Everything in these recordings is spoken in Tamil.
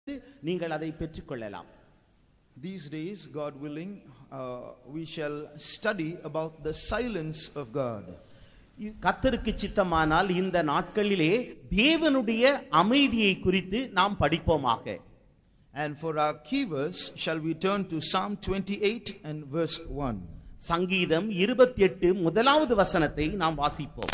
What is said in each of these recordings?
நீங்கள் அதை பெற்றுக்கொள்ளலாம் These days, God willing, uh, we shall study about the silence of God. இ- கர்த்தருக்கு சித்தமானால் இந்த நாட்களிலே தேவனுடைய அமைதியை குறித்து நாம் படிப்போமாக And for our key verse, shall we turn to Psalm 28 and verse 1. சங்கீதம் இருபத்தி எட்டு முதலாவது வசனத்தை நாம் வாசிப்போம்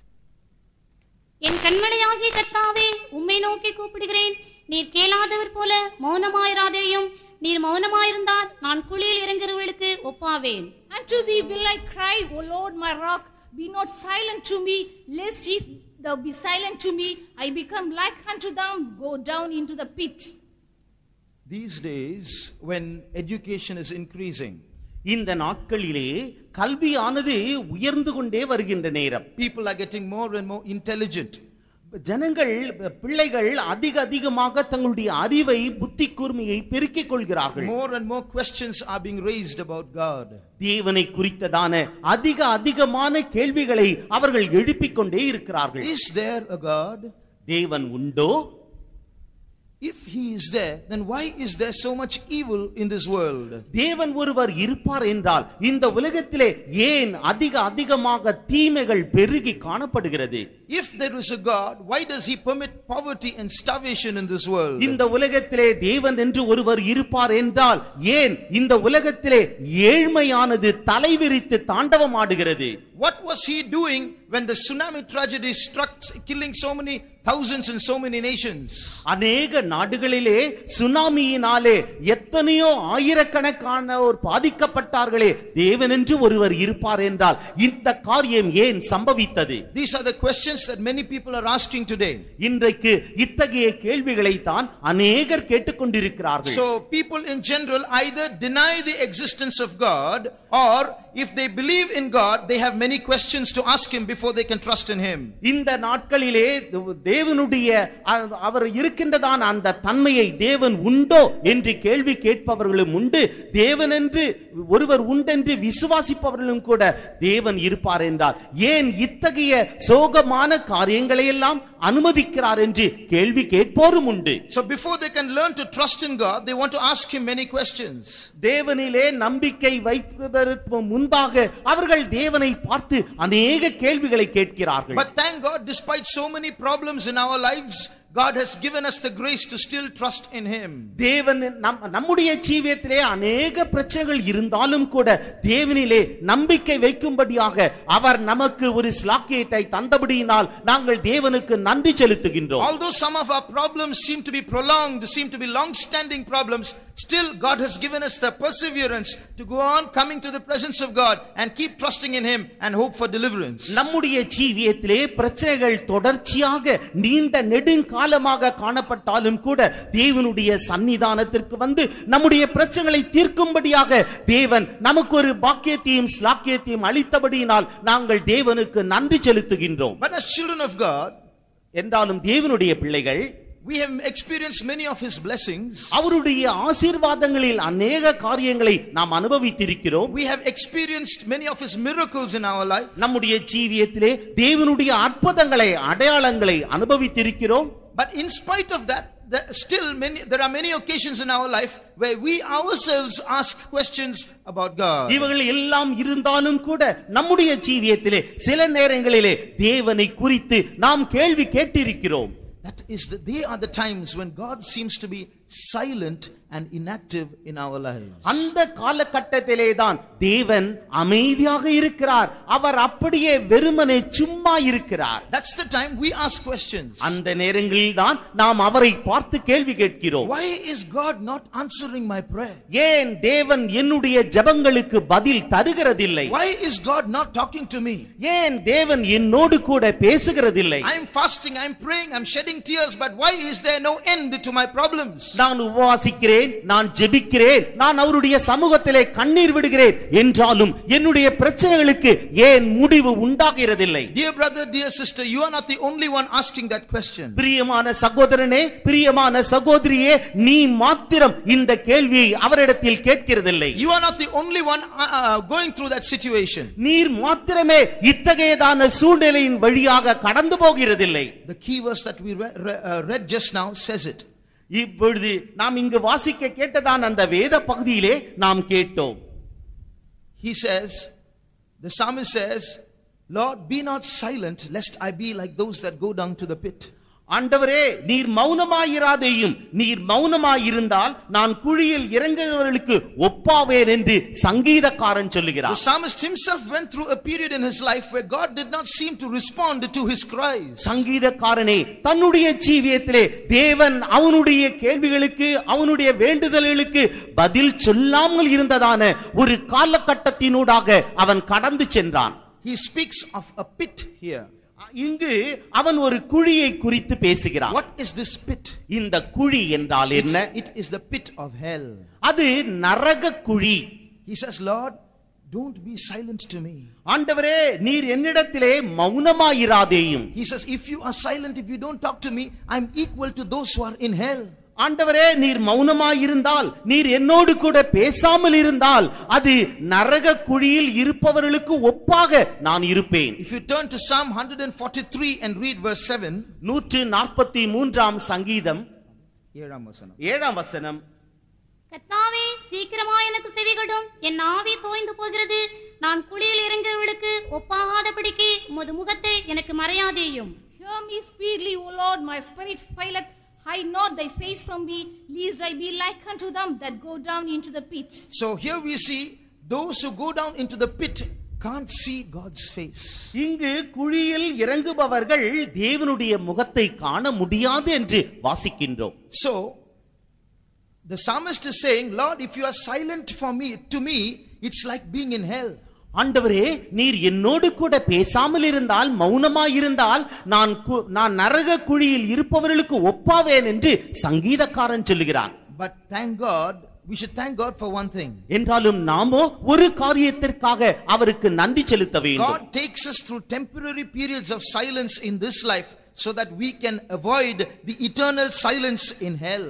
என் கண்மலையாகிய கர்த்தாவே உம்மை நோக்கி கூப்பிடுகிறேன் நீர் கேளாதவர் போல மௌனமாயிராதேயும் நீர் மௌனமாயிருந்தால் நான் குழியில் இறங்குறவர்களுக்கு ஒப்பாவேன் Unto thee will I cry, O Lord my rock, be not silent to me, lest if thou be silent to me, I become like unto them, go down into the pit. These days, when education is increasing, இந்த நாட்களிலே கல்வியானது உயர்ந்து கொண்டே வருகின்ற நேரம் people are getting more and more intelligent. ஜனங்கள் பிள்ளைகள் அதிக அதிகமாக தங்களுடைய அறிவை புத்தி கூர்மையை பெருக்கிக் கொள்கிறார்கள் More and more questions are being raised about God. தேவனை குறித்ததான அதிக அதிகமான கேள்விகளை அவர்கள் எழுப்பிக் கொண்டே இருக்கிறார்கள் Is there a God? தேவன் உண்டோ If he is there, then why is there so much evil in this world? தேவன் ஒருவர் இருப்பார் என்றால் இந்த உலகத்திலே ஏன் அதிக அதிகமாக தீமைகள் பெருகி காணப்படுகிறது If there is a God, why does he permit poverty and starvation in this world? இந்த உலகத்திலே தேவன் என்று ஒருவர் இருப்பார் என்றால் ஏன் இந்த உலகத்திலே ஏழ்மையானது தலைவிரித்து தாண்டவமாடுகிறது What was he doing when the tsunami tragedy struck, killing so many thousands in so many nations? அநேக நாடுகளிலே சுனாமியினாலே எத்தனையோ ஆயிரக்கணக்கானோர் பாதிக்கப்பட்டார்களே தேவன் என்று ஒருவர் இருப்பார் என்றால் இந்த காரியம் ஏன் சம்பவித்தது These are the questions that many people are asking today. இன்றைக்கு இத்தகைய கேள்விகளை தான் அநேகர் கேட்டுக்கொண்டிருக்கிறார்கள் So people in general either deny the existence of God or if they believe in God, they have many questions to ask him before they can trust in him. இந்த நாட்களிலே தேவனுடைய அ- அவர் இருக்கின்றதான அந்த தன்மையை தேவன் உண்டோ என்று கேள்வி கேட்பவர்களும் உண்டு தேவன் என்று ஒருவர் உண்டென்று விசுவாசிப்பவர்களும் கூட தேவன் இருப்பார் என்றால் ஏன் இத்தகைய சோகமான காரியங்களை எல்லாம் அனுமதிக்கிறார் என்று கேள்வி கேட்போரும் உண்டு So before they can learn to trust in God, they want to ask him many questions. தேவனிலே நம்பிக்கை வைப்பதற்கு முன்பாக அவர்கள் தேவனை பார்த்து அநேக கேள்விகளை கேட்கிறார்கள் But thank God, despite so many problems in our lives, God has given us the grace to still trust in him. தேவன் நம் நம்முடைய ஜீவியத்திலே அநேக பிரச்சனைகள் இருந்தாலும் கூட தேவனிலே நம்பிக்கை வைக்கும்படியாக அவர் நமக்கு ஒரு ஸ்லாக்கியத்தை தந்தபடியினால் நாங்கள் தேவனுக்கு நன்றி செலுத்துகின்றோம் Although some of our problems seem to be prolonged, seem to be long-standing problems, still God has given us the perseverance to go on coming to the presence of God and keep trusting in him and hope for deliverance. நம்முடைய ஜீவியத்திலே பிரச்சனைகள் தொடர்ச்சியாக நீண்ட நெடுங்காலமாக காணப்பட்டாலும் கூட தேவனுடைய சன்னிதானத்திற்கு வந்து நம்முடைய பிரச்சனைகளை தீர்க்கும்படியாக தேவன் நமக்கு ஒரு பாக்கியத்தையும் ஸ்லாக்கியத்தையும் அளித்தபடியினால் நாங்கள் தேவனுக்கு நன்றி செலுத்துகின்றோம் But as children of God, என்றாலும் தேவனுடைய பிள்ளைகள் we have experienced many of his blessings. அவருடைய ஆசீர்வாதங்களில் அநேக காரியங்களை நாம் அனுபவித்திருக்கிறோம் We have experienced many of his miracles in our life. நம்முடைய ஜீவியத்திலே தேவனுடைய அற்புதங்களை அடையாளங்களை அனுபவித்திருக்கிறோம் But in spite of that, there still many, there are many occasions in our life where we ourselves ask questions about God. இவர்கள் எல்லாம் இருந்தாலும் கூட நம்முடைய ஜீவியத்திலே சில நேரங்களிலே தேவனை குறித்து நாம் கேள்வி கேட்டிருக்கிறோம் That is, the, they are the times when God seems to be silent and inactive in our lives. அந்த காலகட்டத்திலே தான் தேவன் அமைதியாக இருக்கிறார் அவர் அப்படியே வெறுமனே சும்மா இருக்கிறார் That's the time we ask questions. அந்த நேரங்களில் தான் நாம் அவரை பார்த்து கேள்வி கேட்கிறோம் Why is God not answering my prayer? ஏன் தேவன் என்னுடைய ஜெபங்களுக்கு பதில் தருகிறதில்லை Why is God not talking to me? ஏன் தேவன் என்னோடு கூட பேசுகிறதில்லை I'm fasting, I'm praying, I'm shedding tears, but why is there no end to my problems? நான் உபவாசிக்கிறேன் நான் ஜெபிக்கிறேன் நான் அவருடைய சமூகத்திலே கண்ணீர் விடுகிறேன் என்றாலும் என்னுடைய பிரச்சனைகளுக்கு ஏன் முடிவு உண்டாகிறதில்லை Dear brother, dear sister, you are not the only one asking that question. பிரியமான சகோதரனே பிரியமான சகோதரியே நீ மாத்திரம் இந்த கேள்வியை அவரிடத்தில் கேட்கிறதில்லை You are not the only one uh, uh, going through that situation. நீர் மாத்திரமே இத்தகையதான சூழ்நிலையின் வழியாக கடந்து போகிறதில்லை The key verse that we re- re- uh, read just now says it. இப்பொழுது நாம் இங்கு வாசிக்க கேட்டதான் அந்த வேத பகுதியிலே நாம் கேட்டோம் He says, the psalmist says, Lord, be not silent, lest I be like those that go down to the pit. ஆண்டவரே நீர் மௌனமாயிராதேயும் நீர் மௌனமாயிருந்தால் நான் குழியில் இறங்குகிறவர்களுக்கு ஒப்பாவேன் என்று சங்கீதக்காரன் The சொல்லுகிறார் psalmist himself went through a period in his life where God did not seem to respond to his cries. சங்கீதக்காரனே தன்னுடைய ஜீவியத்திலே தேவன் அவனுடைய கேள்விகளுக்கு அவனுடைய வேண்டுதல்களுக்கு பதில் சொல்லாமல் இருந்ததான ஒரு காலகட்டத்தினூடாக அவன் கடந்து சென்றான் He speaks of a pit here. இங்கு அவன் ஒரு குழியை குறித்து பேசுகிறான் What is this pit? இந்த குழி என்றால் It's- என்ன it is the pit of hell. அது நரக குழி He says, Lord, don't be silent to me. ஆண்டவரே நீர் என்னிடத்திலே மௌனமாயிராதேயும் He says, if you are silent, if you don't talk to me, I'm equal to those who are in hell. ஆண்டவரே நீர் மௌனமாயிருந்தால் நீர் என்னோடு கூட பேசாமல் இருந்தால் அது நரக குழியில் இருப்பவர்களுக்கு ஒப்பாக நான் இருப்பேன் If you turn to Psalm 143 and read verse 7, நூற்று நாற்பத்தி மூன்றாம் சங்கீதம் ஏழாம் வசனம். ஏழாம் வசனம் கர்த்தாவே சீக்கிரமா எனக்கு செவிகடும் என் ஆவி தோய்ந்து போகிறது நான் குழியில் இறங்குகிறவர்களுக்கு ஒப்பாகாதபடிக்கு உமது முகத்தை எனக்கு மறையாதேயும் Hear me speedily, O Lord, my spirit faileth. Hide not thy face from me, lest I be like unto them that go down into the pit. So here we see those who go down into the pit can't see God's face. இங்கு குழியில் இறங்குபவர்கள் தேவனுடைய முகத்தை காண முடியாது என்று வாசிக்கின்றோம் So the psalmist is saying, Lord, if you are silent for me, to me, it's like being in hell. ஆண்டவரே நீர் என்னோடு கூட பேசாமல் இருந்தால் மௌனமாயிருந்தால் நான் கு- நான் நரக குழியில் இருப்பவர்களுக்கு ஒப்பாவேன் என்று சங்கீதக்காரன் சொல்லுகிறான் But thank God, we should thank God for one thing. என்றாலும் நாமோ ஒரு காரியத்திற்காக அவருக்கு நன்றி செலுத்த வேண்டும் God takes us through temporary periods of silence in this life so that we can avoid the eternal silence in hell.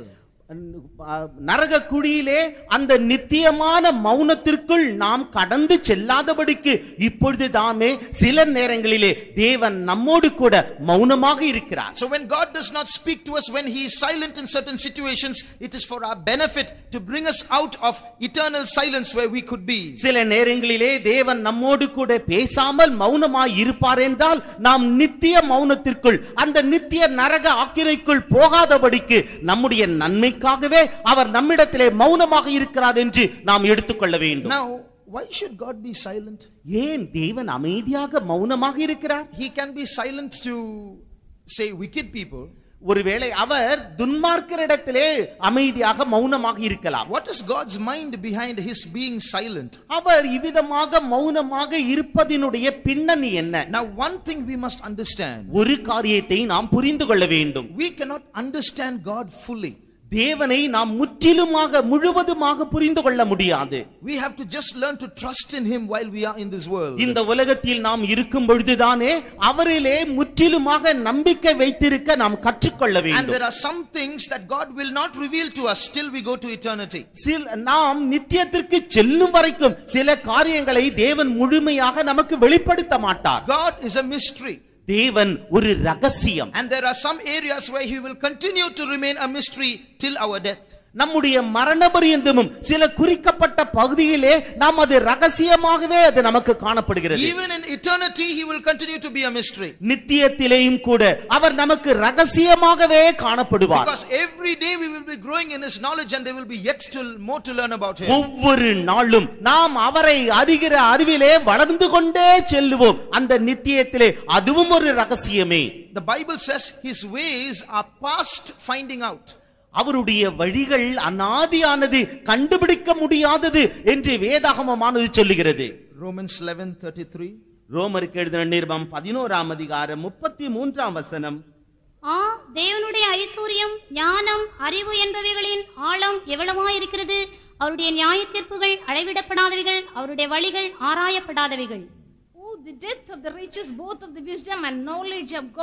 நரக குழியிலே அந்த நித்தியமான மௌனத்திற்குள் நாம் கடந்து செல்லாதபடிக்கு இப்பொழுது தாமே சில நேரங்களிலே தேவன் நம்மோடு கூட மௌனமாக இருக்கிறார் So when God does not speak to us when He is silent in certain situations, it is for our benefit to bring us out of eternal silence where we could be. சில நேரங்களிலே தேவன் நம்மோடு கூட பேசாமல் மௌனமாய் இருப்பார் என்றால் நாம் நித்திய மௌனத்திற்குள் அந்த நித்திய நரக ஆக்கிரைக்குள் போகாதபடிக்கு நம்முடைய நன்மைக்காகவே அவர் நம்மிடத்திலே மௌனமாக இருக்கிறார் என்று நாம் எடுத்துக்கொள்ள வேண்டும் Now, why should God be silent? ஏன் தேவன் அமைதியாக மௌனமாக இருக்கிறார் He can be silent to, say, wicked people. ஒருவேளை அவர் துன்மார்க்கரிடத்திலே அமைதியாக மௌனமாக இருக்கலாம் What is God's mind behind His being silent? அவர் இவ்விதமாக மௌனமாக இருப்பதினுடைய பின்னணி என்ன Now, one thing we must understand ஒரு காரியத்தை நாம் புரிந்து கொள்ள வேண்டும் we cannot understand God fully. தேவனை நாம் முற்றிலுமாக முழுவதுமாக புரிந்து கொள்ள முடியாது We have to just learn to trust in Him while we are in this world. இந்த உலகத்தில் நாம் இருக்கும் பொழுதுதானே அவரிலே முற்றிலுமாக நம்பிக்கை வைத்திருக்க நாம் கற்றுக்கொள்ள And வேண்டும் there are some things that God will not reveal to us till we go to eternity. சில நாம் நித்தியத்திற்கு செல்லும் வரைக்கும் சில காரியங்களை தேவன் முழுமையாக நமக்கு வெளிப்படுத்த மாட்டார் God is a mystery. தேவன் ஒரு ரகசியம் And there are some areas where He will continue to remain a mystery till our death. நம்முடைய மரண பரியந்தமும் சில குறிக்கப்பட்ட பகுதியிலே நாம் அது ரகசியமாகவே அது நமக்கு காணப்படுகிறது Even in eternity, He will continue to be a mystery. நித்தியத்திலேயும் கூட அவர் நமக்கு ரகசியமாகவே காணப்படுவார் Because every day we will be growing in His knowledge and there will be yet still more to learn about Him. ஒவ்வொரு நாளும் நாம் அவரை அறிகிற அறிவிலே வளர்ந்து கொண்டே செல்லுவோம் அந்த நித்தியத்திலே அதுவும் ஒரு ரகசியமே The Bible says His ways are past finding out. அவருடைய வழிகள் அநாதியானது கண்டுபிடிக்க முடியாதது என்று வேதாகமமானது சொல்லுகிறது Romans 11:33. ரோமருக்கு எழுதின நிருபம் பதினோராம் அதிகாரம் முப்பத்தி மூன்றாம் வசனம் ஆ தேவனுடைய ஐஸ்வர்யம் ஞானம் அறிவு என்பவைகளின் ஆழம் எவ்வளவாயிருக்கிறது அவருடைய நியாய தீர்ப்புகள் அளவிடப்படாதவைகள் அவருடைய வழிகள் ஆராயப்படாதவைகள் Oh, the depth of the riches both of the wisdom and knowledge of God,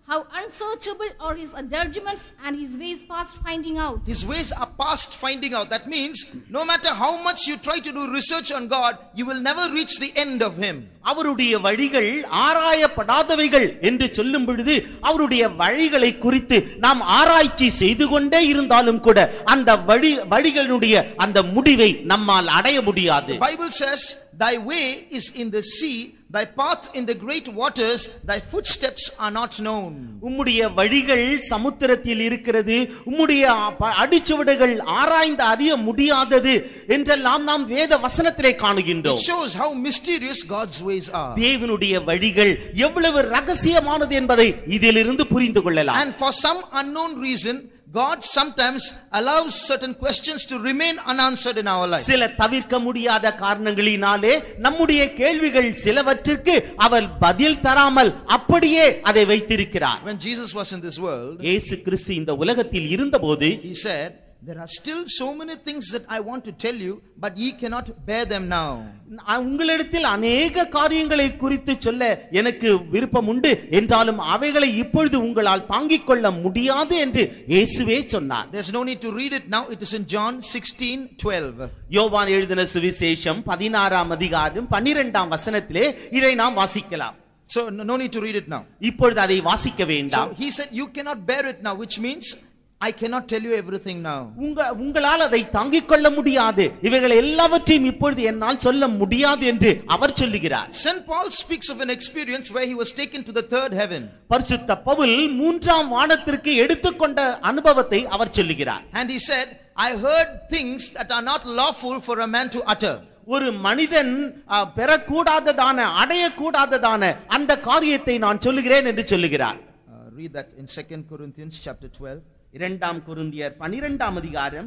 how unsearchable are his judgments and his ways past finding out. His ways are past finding out. That means no matter how much you try to do research on God, you will never reach the end of Him. அவருடைய வழிகள் ஆராயப்படாதவைகள் என்று சொல்லும் பொழுது அவருடைய வழிகளை குறித்து நாம் ஆராய்ச்சி செய்து கொண்டே இருந்தாலும் கூட அந்த வழி வழிகளுடைய அந்த முடிவை நம்மால் அடைய முடியாது The Bible says, Thy way is in the sea, thy path in the great waters, thy footsteps are not known. உம்முடைய வழிகள் சமுத்திரத்தில் இருக்கிறது உம்முடைய ப- அடிச்சுவடுகள் ஆராய்ந்து அறிய முடியாதது என்றெல்லாம் நாம் வேத வசனத்திலே It காணுகின்றோம் shows how mysterious God's ways are. தேவனுடைய வழிகள் எவ்வளவு ரகசியமானது என்பதை இதிலிருந்து புரிந்து கொள்ளலாம் And for some unknown reason, God sometimes allows certain questions to remain unanswered in our life. சில தவிர்க்க முடியாத காரணங்களினாலே நம்முடைய கேள்விகள் சிலவற்றிற்கு அவர் பதில் தராமல் அப்படியே அதை வைத்திருக்கிறார் When Jesus was in this world, இயேசு கிறிஸ்து இந்த உலகத்தில் இருந்தபோது He said, There are still so many things that I want to tell you, but ye cannot bear them now. நான் உங்களிடத்தில் அநேக காரியங்களை குறித்து சொல்ல எனக்கு விருப்பம் உண்டு என்றாலும் அவைகளை இப்பொழுது உங்களால் தாங்கிக் கொள்ள முடியாது என்று இயேசுவே சொன்னார் There's no need to read it now. It is in John 16 12. யோவான் எழுதின சுவிசேஷம் பதினாறாம் அதிகாரம் பன்னிரெண்டாம் வசனத்திலே இதை நாம் வாசிக்கலாம் So, no no need to read it now. இப்பொழுது அதை வாசிக்க வேண்டாம் So, he said, You cannot bear it now, which means I cannot tell you everything now. உங்க உங்களால் அதை தாங்கிக் கொள்ள முடியாது இவைகள் எல்லாவற்றையும் இப்பொழுது என்னால் சொல்ல முடியாது என்று அவர் சொல்லுகிறார் St. Paul speaks of an experience where he was taken to the third heaven. பரிசுத்த பவுல் மூன்றாம் வானத்திற்கு எடுத்துக்கொண்ட அனுபவத்தை அவர் சொல்லுகிறார் And he said, I heard things that are not lawful for a man to utter. ஒரு மனிதன் அ, பெறக்கூடாததான அடையக்கூடாததான அந்த காரியத்தை நான் சொல்லுகிறேன் என்று சொல்லுகிறார் Uh, read that in 2 Corinthians chapter 12 இரண்டாம் குருந்தியர் பனிரெண்டாம் அதிகாரம்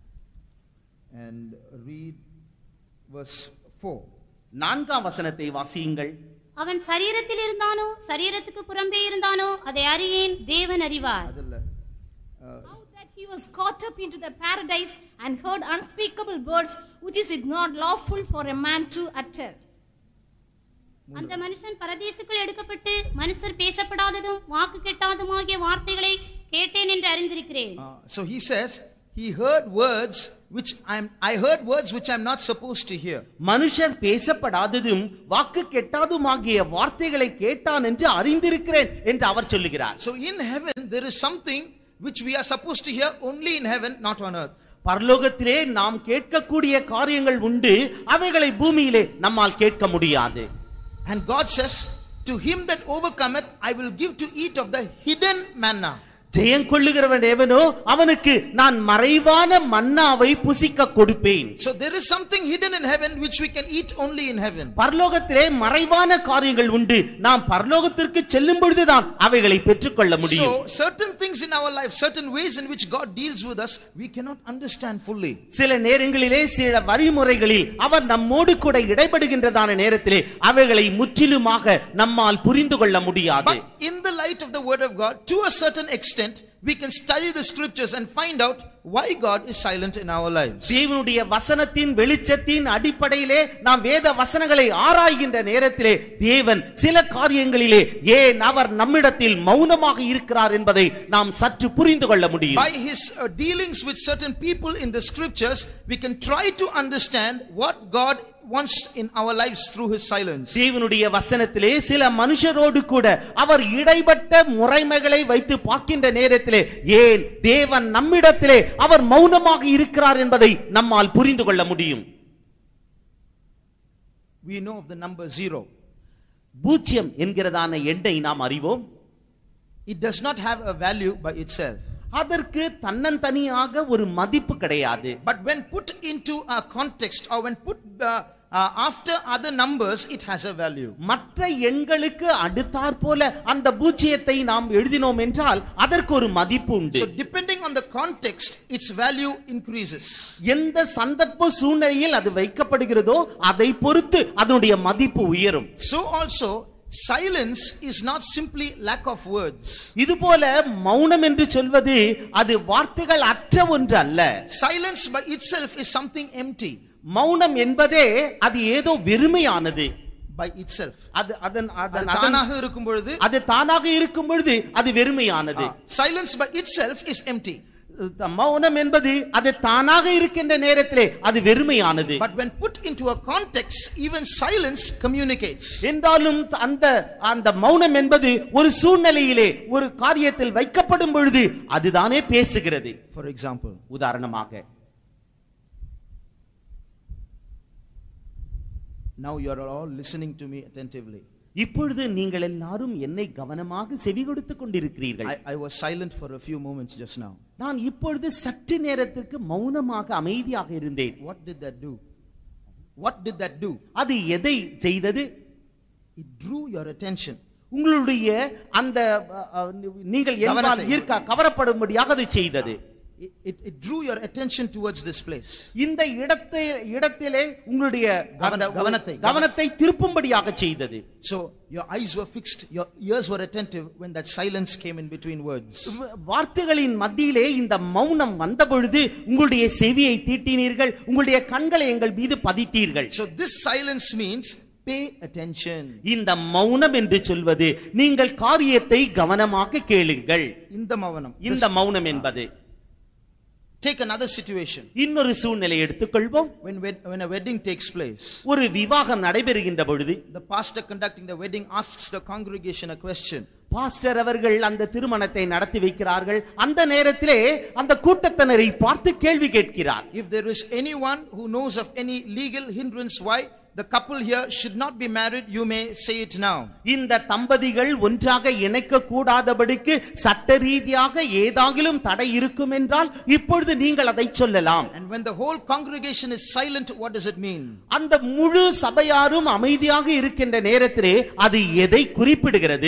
and read verse 4. நான்காம் வசனத்தை வாசியுங்கள் அவன் சரீரத்தில் இருந்தானோ சரீரத்துக்கு புறம்பே இருந்தானோ அதை அறியேன் தேவன் அறிவார் அதில் How that he was caught up into the paradise and heard unspeakable words which is it not lawful for a man to utter. அந்த மனுஷன் பரதேசுக்குள் எடுக்கப்பட்டு மனுஷர் பேசப்படாததும் வாக்கு கெட்டாதுமாகிய வார்த்தைகளை கேட்டேன் என்று அறிந்திருக்கிறேன் Uh, so he says, he heard words which I'm, I heard words which I'm not supposed to hear. மனுஷர் பேசப்படாததும் வாக்கு கெட்டாதுமாகிய வார்த்தைகளை கேட்டான் என்று அறிந்திருக்கிறேன் என்று அவர் சொல்லுகிறார் So in heaven, there is something which we are supposed to hear only in heaven, not on earth. பரலோகத்திலே நாம் கேட்கக்கூடிய காரியங்கள் உண்டு அவைகளை பூமியிலே நம்மால் கேட்க முடியாது And God says, To him that overcometh, I will give to eat of the hidden manna. ஜெயம் கொள்ளுகிறவன் எவனோ அவனுக்கு நான் மறைவான மன்னாவை புசிக்க கொடுப்பேன் So there is something hidden in heaven which we can eat only in heaven. பரலோகத்திலே மறைவான காரியங்கள் உண்டு நாம் பரலோகத்திற்கு செல்லும் பொழுதுதான் அவைகளை பெற்றுக்கொள்ள முடியும் So certain things in our life, certain ways in which God deals with us, we cannot understand fully. சில நேரங்களிலே சில வழிமுறைகளில் அவர் நம்மோடு கூட இடைபடுகின்றதான நேரத்திலே அவைகளை முற்றிலுமாக நம்மால் புரிந்து கொள்ள முடியாது But in the light of the word of God, to a certain extent, we can study the scriptures and find out why God is silent in our lives. தேவனுடைய வசனத்தின் வெளிச்சத்தின் அடிப்படையிலே நாம் வேத வசனங்களை ஆராய்கின்ற நேரத்திலே தேவன் சில காரியங்களிலே ஏன் அவர் நம்மிடத்தில் மௌனமாக இருக்கிறார் என்பதை நாம் சற்று புரிந்து கொள்ள முடியும் By his uh, dealings with certain people in the scriptures, we can try to understand what God wants in our lives through his silence. தேவனுடைய வசனத்திலே சில மனுஷரோடு கூட அவர் இடைப்பட்ட முறைமைகளை வைத்து பார்க்கின்ற நேரத்திலே ஏன் தேவன் நம்மிடத்திலே அவர் மௌனமாக இருக்கிறார் என்பதை நம்மால் புரிந்து கொள்ள முடியும் We know of the number zero. பூஜ்யம் என்கிறதான எண்ணை நாம் அறிவோம் It does not have a value by itself. அதற்கு தன்னந்தனியாக ஒரு மதிப்பு கிடையாது But when put into a context or when put uh, uh, after other numbers, it has a value. மற்ற எண்களுக்கு அடுத்தாற் போல அந்த பூஜ்ஜியத்தை நாம் எழுதினோம் என்றால் அதற்கு ஒரு மதிப்பு உண்டு So depending on the context, its value increases. எந்த சந்தர்ப்ப சூழ்நிலையில் அது வைக்கப்படுகிறதோ அதை பொறுத்து அதனுடைய மதிப்பு உயரும் So also, silence is not simply lack of words. இதுபோல மௌனம் என்று சொல்வது அது வார்த்தைகள் அற்ற ஒன்று அல்ல Silence by itself is something empty. மௌனம் என்பதே அது ஏதோ வெறுமையானது by itself. அது அதன் அது அதன் அதன்- தானாக இருக்கும் பொழுது அது தானாக இருக்கும் பொழுது அது வெறுமையானது silence by itself is empty. த- மௌனம் என்பது அது தானாக இருக்கின்ற நேரத்திலே அது வெறுமையானது But when put into a context, even silence communicates. என்றாலும் அந்த அந்த மௌனம் என்பது ஒரு சூழ்நிலையிலே ஒரு காரியத்தில் வைக்கப்படும் பொழுது அதுதானே பேசுகிறது For example, உதாரணமாக now you are all listening to me attentively. இப்பொழுது நீங்கள் எல்லாரும் என்னை கவனமாக செவி கொடுத்துக் கொண்டிருக்கிறீர்கள் I, I was silent for a few moments just now. நான் இப்பொழுது சற்று நேரத்திற்கு மௌனமாக அமைதியாக இருந்தேன் What did that do? What did that do? அது எதை செய்தது It drew your attention. உங்களுடைய அந்த அ, அ, நீங்கள் என்னால் கவனத்தை. ஈர்க்க கவரப்படும்படியாக அது செய்தது It, it, it drew your attention towards this place. இந்த இடத்தை இடத்திலே உங்களுடைய அந்த கவன- கவனத்தை. கவனத்தை திருப்பும்படியாக செய்தது So your eyes were fixed, your ears were attentive when that silence came in between words. வார்த்தைகளின் மத்தியிலே இந்த மௌனம் வந்த பொழுது உங்களுடைய செவியை தீட்டினீர்கள் உங்களுடைய கண்களை எங்கள் மீது பதித்தீர்கள் So this silence means pay attention. இந்த மௌனம் என்று சொல்வது நீங்கள் காரியத்தை கவனமாக கேளுங்கள் In the mavanam. இந்த மௌனம் என்பது Take another situation. இன்னொரு சூழ்நிலை எடுத்துக்கொள்வோம் When, wed- when a wedding takes place, ஒரு விவாகம் நடைபெறுகின்ற பொழுது the pastor conducting the wedding asks the congregation a question. Pastor அவர்கள் அந்த திருமணத்தை நடத்தி வைக்கிறார்கள் அந்த நேரத்திலே அந்த கூட்டத்தினரை பார்த்து கேள்வி கேட்கிறார் If there is anyone who knows of any legal hindrance why the couple here should not be married, you may say it now. இந்த தம்பதிகள் ஒன்றாக இணைக்க கூடாதபடிக்கு சட்ட ரீதியாக ஏதாகிலும் தடை இருக்கும் என்றால் இப்பொழுது நீங்கள் அதை சொல்லலாம் And when the whole congregation is silent, what does it mean? அந்த முழு சபையாரும் அமைதியாக இருக்கின்ற நேரத்திலே அது எதை குறிப்பிடுகிறது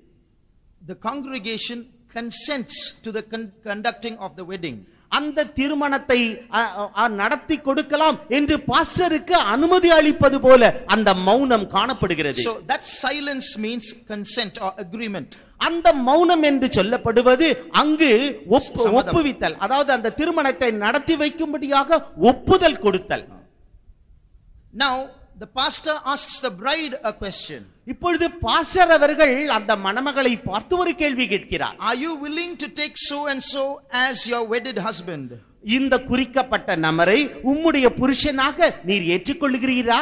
The congregation consents to the con- conducting of the wedding. அந்த திருமணத்தை அ, அ, நடத்தி கொடுக்கலாம் என்று பாஸ்டருக்கு அனுமதி அளிப்பது போல அந்த மௌனம் காணப்படுகிறது So that silence means consent or agreement. அந்த மௌனம் என்று சொல்லப்படுவது அங்கு ஒப்பு- சம்மதம். ஒப்புவித்தல் அதாவது அந்த திருமணத்தை நடத்தி வைக்கும்படியாக ஒப்புதல் கொடுத்தல் Now, the pastor asks the bride a question. இப்பொழுது பாஸ்டர் அவர்கள் அந்த மணமகளை பார்த்து ஒரு கேள்வி கேட்கிறார் Are you willing to take so and so as your wedded husband? இந்த குறிக்கப்பட்ட நபரை உம்முடைய புருஷனாக நீர் ஏற்றுக்கொள்கிறீரா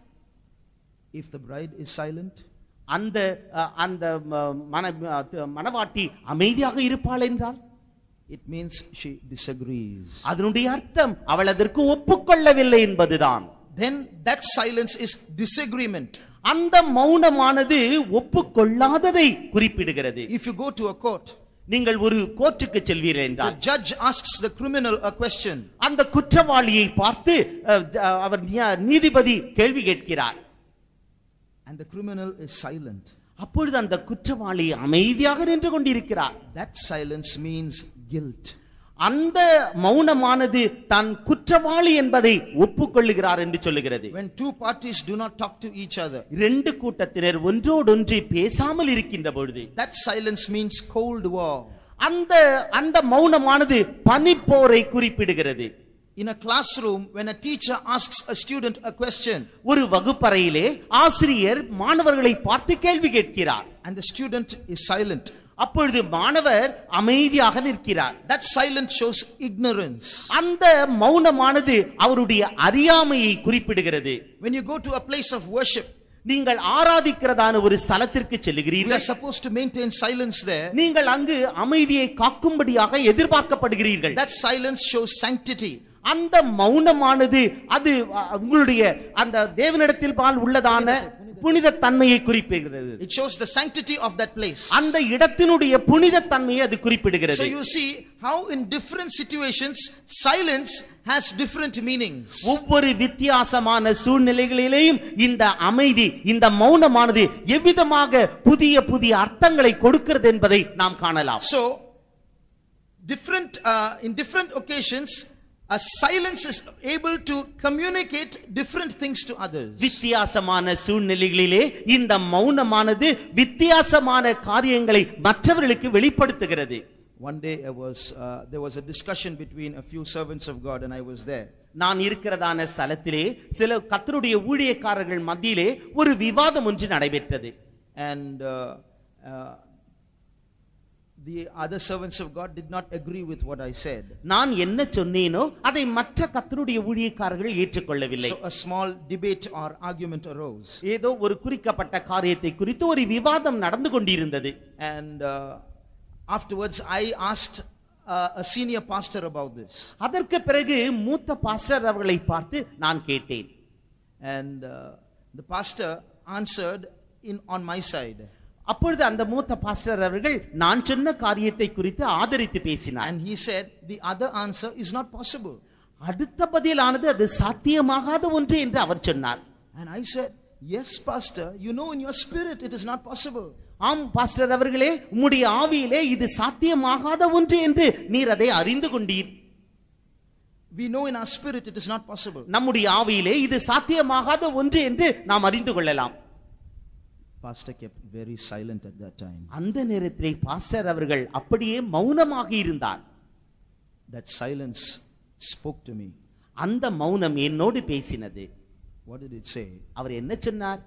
If the bride is silent, அந்த அ, அந்த ம, மன அ, த- மணவாட்டி அமைதியாக இருப்பாள் என்றால் it means she disagrees. அதனுடைய அர்த்தம் அவள் அதற்கு ஒப்புக்கொள்ளவில்லை என்பதுதான் Then that silence is disagreement. அந்த மௌனமானது ஒப்புக்கொள்ளாததை குறிப்பிடுகிறது If you go to a court, நீங்கள் ஒரு கோர்ட்டுக்கு செல்வீர்கள் the என்றால் judge asks the criminal a question. அந்த குற்றவாளியை பார்த்து அ, ஜ- அவர் நியா- நீதிபதி கேள்வி கேட்கிறார் And the criminal is silent. அப்பொழுது அந்த குற்றவாளி அமைதியாக நின்று கொண்டிருக்கிறார் That silence means guilt. அந்த மௌனமானது தன் குற்றவாளி என்பதை ஒப்புக்கொள்ளுகிறார் என்று சொல்லுகிறது When two parties do not talk to each other, ரெண்டு கூட்டத்தினர் ஒன்றோடொன்று பேசாமல் இருக்கின்ற பொழுது that silence means cold war. அந்த அந்த மௌனமானது பனிப்போரை குறிப்பிடுகிறது In a classroom, when a teacher asks a student a question ஒரு வகுப்பறையிலே ஆசிரியர் மாணவர்களை பார்த்து கேள்வி கேட்கிறார் and the student is silent, அப்பொழுது மாணவர் அமைதியாக நிற்கிறார் that silence shows ignorance. அந்த மௌனமானது அவருடைய அறியாமையை குறிப்பிடுகிறது When you go to a place of worship, நீங்கள் ஆராதிக்கிறதான ஒரு ஸ்தலத்திற்கு we are செல்லுகிறீர்கள் supposed to maintain silence there. நீங்கள் அங்கு அமைதியை காக்கும்படியாக எதிர்பார்க்கப்படுகிறீர்கள் That silence shows sanctity. அந்த மௌனமானது அது அ, உங்களுடைய அந்த தேவனிடத்தில் பால் உள்ளதான புனித தன்மையை குறிப்பிடுகிறது It shows the sanctity of that place. அந்த இடத்தினுடைய புனித தன்மையை அது So குறிப்பிடுகிறது you see how in different situations silence has different meanings. ஒவ்வொரு வித்தியாசமான சூழ்நிலைகளிலேயும் இந்த அமைதி இந்த மௌனமானது எவ்விதமாக புதிய புதிய அர்த்தங்களை கொடுக்கிறது என்பதை நாம் காணலாம் So different uh, in different occasions a silence is able to communicate different things to others. வித்தியாசமான சூழ்நிலைகளிலே இந்த மௌனமானது வித்தியாசமான காரியங்களை மற்றவர்களுக்கு வெளிப்படுத்துகிறது One day I was, uh, there was a discussion between a few servants of God, and I was there. நான் இருக்கிறதான ஸ்தலத்திலே சில கத்தருடைய ஊழியக்காரர்கள் மத்தியிலே ஒரு விவாதம் ஒன்று நடைபெற்றது And uh, uh, the other servants of God did not agree with what I said. நான் என்ன சொன்னேனோ அதை மற்ற கத்தருடைய ஊழியக்காரர்கள் ஏற்றுக்கொள்ளவில்லை So a small debate or argument arose. ஏதோ ஒரு குறிக்கப்பட்ட காரியத்தை குறித்து ஒரு விவாதம் நடந்து கொண்டிருந்தது And uh, afterwards, I asked uh, a senior pastor about this. அதற்கு பிறகு மூத்த பாஸ்டர் அவர்களை பார்த்து நான் கேட்டேன் And uh, the pastor answered in on my side. அப்பொழுது அந்த மூத்த பாஸ்டர் அவர்கள் நான் சொன்ன காரியத்தை குறித்து ஆதரித்து பேசினார் And he said, the other answer is not possible. அடுத்த பதிலானது அது சாத்தியமாகாத ஒன்று என்று அவர் சொன்னார் And I said, yes, pastor, you know in your spirit it is not possible. ஆம் பாஸ்டர் அவர்களே உம்முடைய ஆவியிலே இது சாத்தியமாகாத ஒன்று என்று நீர் அதை அறிந்து கொண்டீர் We know in our spirit it is not possible. நம்முடைய ஆவியிலே இது சாத்தியமாகாத ஒன்று என்று நாம் அறிந்து கொள்ளலாம் Pastor kept very silent at that time. அந்த நேரத்திலே பாஸ்டர் அவர்கள் அப்படியே மௌனமாக இருந்தார் That silence spoke to me. அந்த மௌனம் என்னோடு பேசினது What did it say? அவர் என்ன சொன்னார்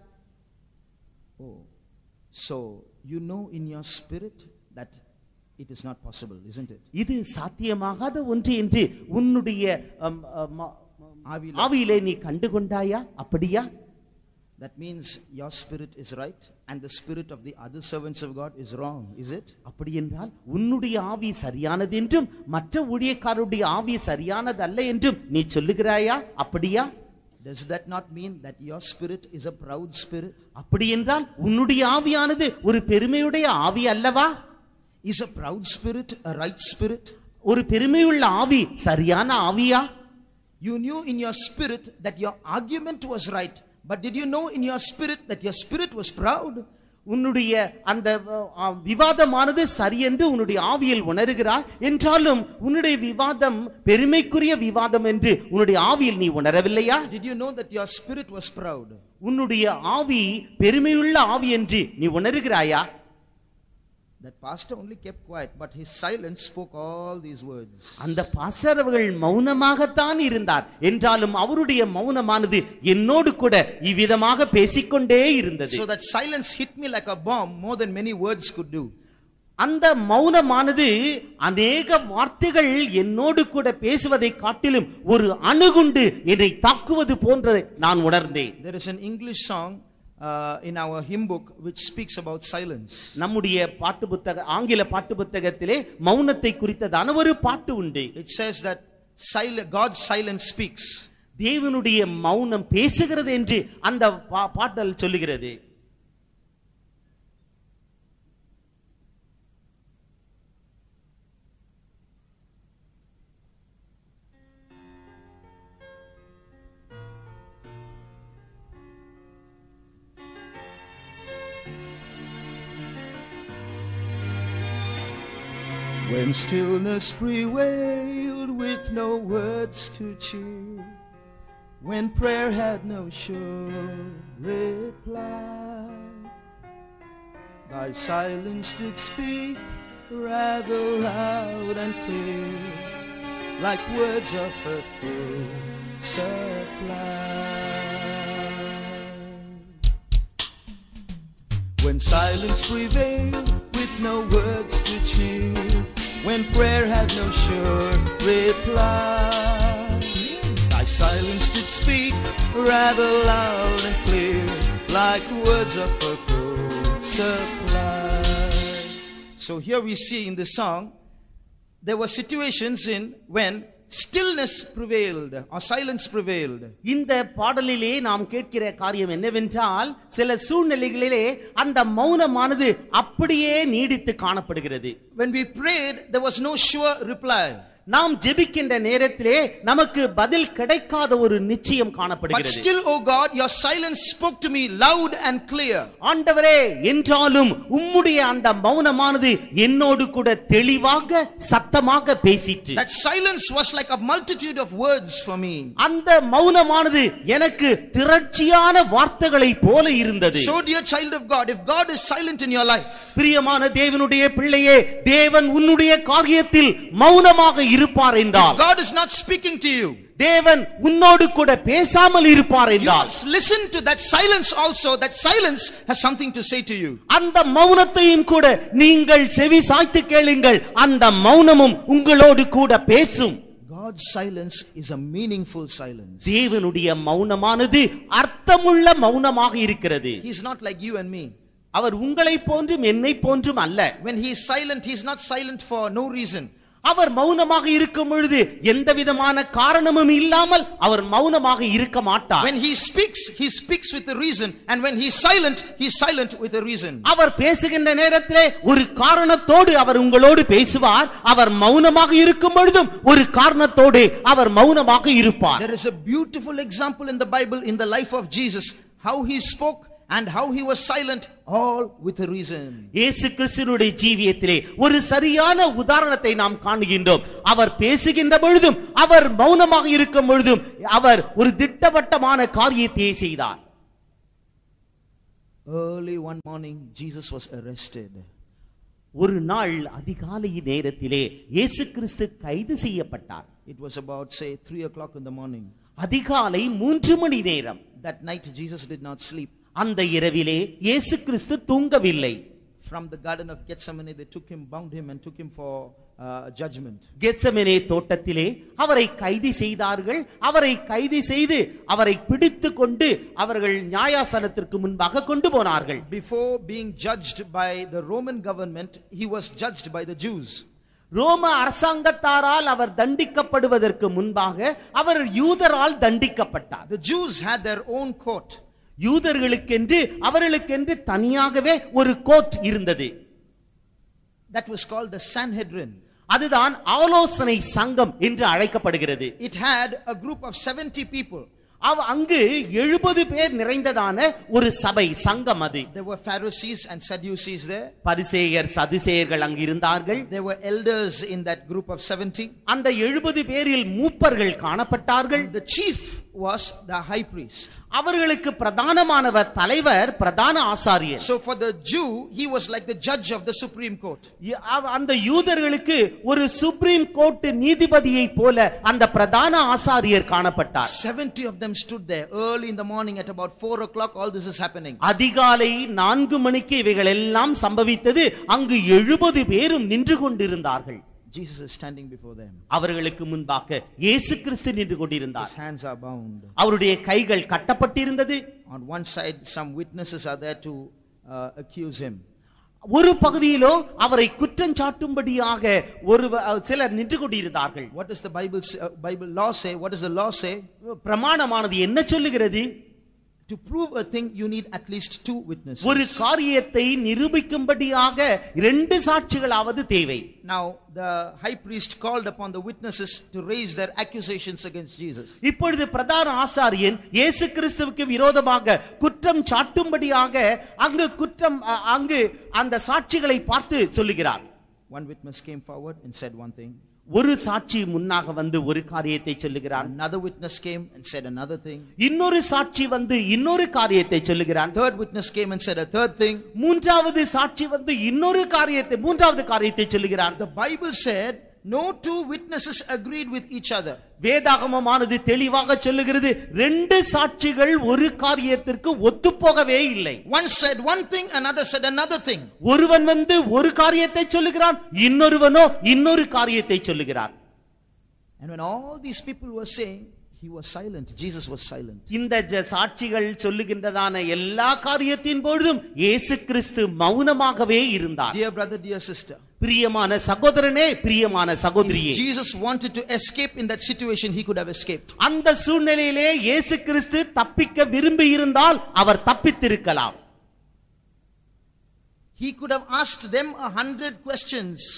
Oh, so you know in your spirit that it is not possible, isn't it? இது சாத்தியமாகாத ஒன்று என்று உன்னுடைய அம், அம், ஆவியில. ஆவியிலே நீ கண்டு கொண்டாயா அப்படியா That means your spirit is right and the spirit of the other servants of God is wrong, is it? அப்படி என்றால் உன்னுடைய ஆவி சரியானது என்றும் மற்ற ஊழியக்காரருடைய ஆவி சரியானதல்ல என்றும் நீ சொல்லுகிறாயா அப்படியா Does that not mean that your spirit is a proud spirit? அப்படி என்றால் உன்னுடைய ஆவியானது ஒரு பெருமையுடைய ஆவி அல்லவா Is a proud spirit a right spirit? ஒரு பெருமையுள்ள ஆவி சரியான ஆவியா You knew in your spirit that your argument was right, but did you know in your spirit that your spirit was proud? உன்னுடைய அந்த அஹ், விவாதமானது சரி என்று உன்னுடைய ஆவியில் உணர்கிறாய் என்றாலும் உன்னுடைய விவாதம் பெருமைக்குரிய விவாதம் என்று உன்னுடைய ஆவியில் நீ உணரவில்லையா Did you know that your spirit was proud? உன்னுடைய ஆவி பெருமையுள்ள ஆவி என்று நீ உணர்கிறாயா That pastor only kept quiet, but his silence spoke all these words. அந்த பாஸ்டர் அவர்கள் மௌனமாகத்தான் இருந்தார் என்றாலும் அவருடைய மௌனமானது என்னோடு கூட இவ்விதமாக பேசிக்கொண்டே இருந்தது So that silence hit me like a bomb more than many words could do. அந்த மௌனமானது அநேக வார்த்தைகள் என்னோடு கூட பேசுவதை காட்டிலும் ஒரு அணுகுண்டு என்னை தாக்குவது போன்றதை நான் உணர்ந்தேன் There is an English song uh, in our hymn book which speaks about silence. நம்முடைய பாட்டு புத்தக ஆங்கில பாட்டு புத்தகத்திலே மௌனத்தை குறித்ததான ஒரு பாட்டு உண்டு It says that sil- God's silence speaks. தேவனுடைய மௌனம் பேசுகிறது என்று அந்த பா- பாடல் சொல்லுகிறது When stillness prevailed with no words to cheer, when prayer had no sure reply, thy silence did speak rather loud and clear, like words of a full supply. When silence prevailed with no words to cheer, when prayer had no sure reply, thy silence did speak rather loud and clear, like words of a full supply. So here we see in the song, there were situations in when stillness prevailed or silence prevailed. இந்த பாடலிலே நாம் கேட்கிற காரியம் என்னவென்றால் சில சூழ்நிலைகளிலே அந்த மௌனமானது அப்படியே நீடித்து காணப்படுகிறது When we prayed, there was no sure reply. நாம் ஜெபிக்கின்ற நேரத்திலே நமக்கு பதில் கிடைக்காத ஒரு நிச்சயம் But காணப்படுகிறது still, O God, your silence spoke to me loud and clear. ஆண்டவரே என்றாலும் உம்முடைய அந்த மௌனமானது என்னோடு கூட தெளிவாக சத்தமாக பேசிற்று That silence was like a multitude of words for me. அந்த மௌனமானது எனக்கு திரட்சியான வார்த்தைகளை போல இருந்தது So, dear child of God, if God is silent in your life, பிரியமான தேவனுடைய பிள்ளையே தேவன் உன்னுடைய காரியத்தில் மௌனமாக இருப்பார் என்றால் God is not speaking to you. தேவன் உன்னோடு கூட பேசாமல் இருப்பார் You என்றால் must listen to that silence also. That silence has something to say to you. அந்த மௌனத்தையும் கூட நீங்கள் செவி சாய்த்து கேளுங்கள் அந்த மௌனமும் உங்களோடு கூட பேசும் God's silence is a meaningful silence. தேவனுடைய மௌனமானது அர்த்தமுள்ள மௌனமாக இருக்கிறது He's not like you and me. அவர் உங்களைப் போன்றும் என்னை போன்றும் அல்ல When he is silent, he is not silent for no reason. அவர் மௌனமாக இருக்கும் பொழுது எந்த விதமான காரணமும் இல்லாமல் அவர் மௌனமாக இருக்க மாட்டார் When he speaks, he speaks with a reason. And when he is silent, he is silent with a reason. அவர் பேசுகின்ற நேரத்திலே ஒரு காரணத்தோடு அவர் உங்களோடு பேசுவார் அவர் மௌனமாக இருக்கும் பொழுதும் ஒரு காரணத்தோடு அவர் மௌனமாக இருப்பார் There is a beautiful example in the Bible in the life of Jesus, how he spoke and how he was silent, all with a reason. இயேசு கிறிஸ்துனுடைய ஜீவியத்திலே ஒரு சரியான உதாரணத்தை நாம் காணுகின்றோம் அவர் பேசுகின்ற பொழுதும் அவர் மௌனமாக இருக்கும் பொழுதும் அவர் ஒரு திட்டவட்டமான காரியத்தையே செய்தார் Early one morning, Jesus was arrested. ஒரு நாள் அதிகாலை நேரத்திலே இயேசு கிறிஸ்து கைது செய்யப்பட்டார் It was about, say, three o'clock in the morning. அதிகாலை மூன்று மணி நேரம் That night, Jesus did not sleep. அந்த இரவிலே இயேசு கிறிஸ்து தூங்கவில்லை From the Garden of Gethsemane, they took him, bound him, and took him for uh, judgment. Gethsemane தோட்டத்திலே அவரை கைது செய்தார்கள் அவரை கைது செய்து அவரை பிடித்து கொண்டு அவர்கள் நியாயாசனத்திற்கு முன்பாக கொண்டு போனார்கள் Before being judged by the Roman government, he was judged by the Jews. ரோம அரசாங்கத்தாரால் அவர் தண்டிக்கப்படுவதற்கு முன்பாக அவர் யூதரால் தண்டிக்கப்பட்டார் The Jews had their own court. யூதர்களுக்கென்று அவர்களுக்கென்று தனியாகவே ஒரு கோர்ட் இருந்தது That was called the Sanhedrin. அதுதான் ஆலோசனை சங்கம் என்று அழைக்கப்படுகிறது It had a group of 70 people. அவ அங்கு எழுபது பேர் நிறைந்ததான ஒரு சபை சங்கம் அது There were Pharisees and Sadducees there. பரிசேயர் சதுசேயர்கள் அங்கு இருந்தார்கள் There were elders in that group of 70. அந்த எழுபது பேரில் மூப்பர்கள் காணப்பட்டார்கள் The chief was the high priest. அவர்களுக்கு பிரதானமானவர் தலைவர் பிரதான ஆசாரியர் So for the Jew, he was like the judge of the Supreme Court. இ- அவ- அந்த யூதர்களுக்கு ஒரு சுப்ரீம் கோர்ட் நீதிபதியை போல அந்த பிரதான ஆசாரியர் காணப்பட்டார் 70 of them stood there early in the morning at about 4 o'clock. All this is happening. அதிகாலை நான்கு மணிக்கு இவைகள் எல்லாம் சம்பவித்தது அங்கு எழுபது பேரும் நின்று கொண்டிருந்தார்கள் Jesus is standing before them. அவர்களுக்கு முன்பாக இயேசு கிறிஸ்து நின்று கொண்டிருந்தார் His hands are bound. அவருடைய கைகள் கட்டப்பட்டிருந்தது On one side, some witnesses are there to uh, accuse him. ஒரு பகுதியிலோ அவரை குற்றஞ்சாட்டும்படியாக ஒரு சிலர் நின்று கொண்டிருந்தார்கள் What does the Bible, say, uh, Bible law say? What does the law say? பிரமாணமானது என்ன சொல்லுகிறது To prove a thing, you need at least two witnesses. ஒரு காரியத்தை நிரூபிக்கும்படியாக இரண்டு சாட்சிகளாவது தேவை Now, the high priest called upon the witnesses to raise their accusations against Jesus. இப்பொழுது பிரதான ஆசாரியன் இயேசு கிறிஸ்துவுக்கு விரோதமாக குற்றம் சாட்டும்படியாக அங்கு குற்றம் அ- அங்கு அந்த சாட்சிகளை பார்த்து சொல்லுகிறார் One witness came forward and said one thing. ஒரு சாட்சி முன்னாக வந்து ஒரு காரியத்தை சொல்லுகிறான் Another witness came and said another thing. இன்னொரு சாட்சி வந்து இன்னொரு காரியத்தை சொல்லுகிறான் Third witness came and said a third thing. மூன்றாவது சாட்சி வந்து இன்னொரு காரியத்தை மூன்றாவது காரியத்தை சொல்லுகிறான் The Bible said no two witnesses agreed with each other. வேதாகமமானது தெளிவாக சொல்லுகிறது ரெண்டு சாட்சிகள் ஒரு காரியத்திற்கு ஒத்துப்போகவே இல்லை One said one thing, another said another thing. ஒருவன் வந்து ஒரு காரியத்தை சொல்லுகிறான் இன்னொருவனோ இன்னொரு காரியத்தை சொல்லுகிறான் And when all these people were saying, he was silent. Jesus was silent. இந்த ஜ- சாட்சிகள் சொல்லுகின்றதான எல்லா காரியத்தின் பொழுதும் இயேசு கிறிஸ்து மௌனமாகவே இருந்தார் Dear brother, dear sister, பிரியமான சகோதரனே பிரியமான சகோதரியே if Jesus wanted to escape in that situation, he could have escaped. அந்த சூழ்நிலையிலே இயேசு கிறிஸ்து தப்பிக்க விரும்பி இருந்தால் அவர் தப்பித்திருக்கலாம் He could have asked them a hundred questions.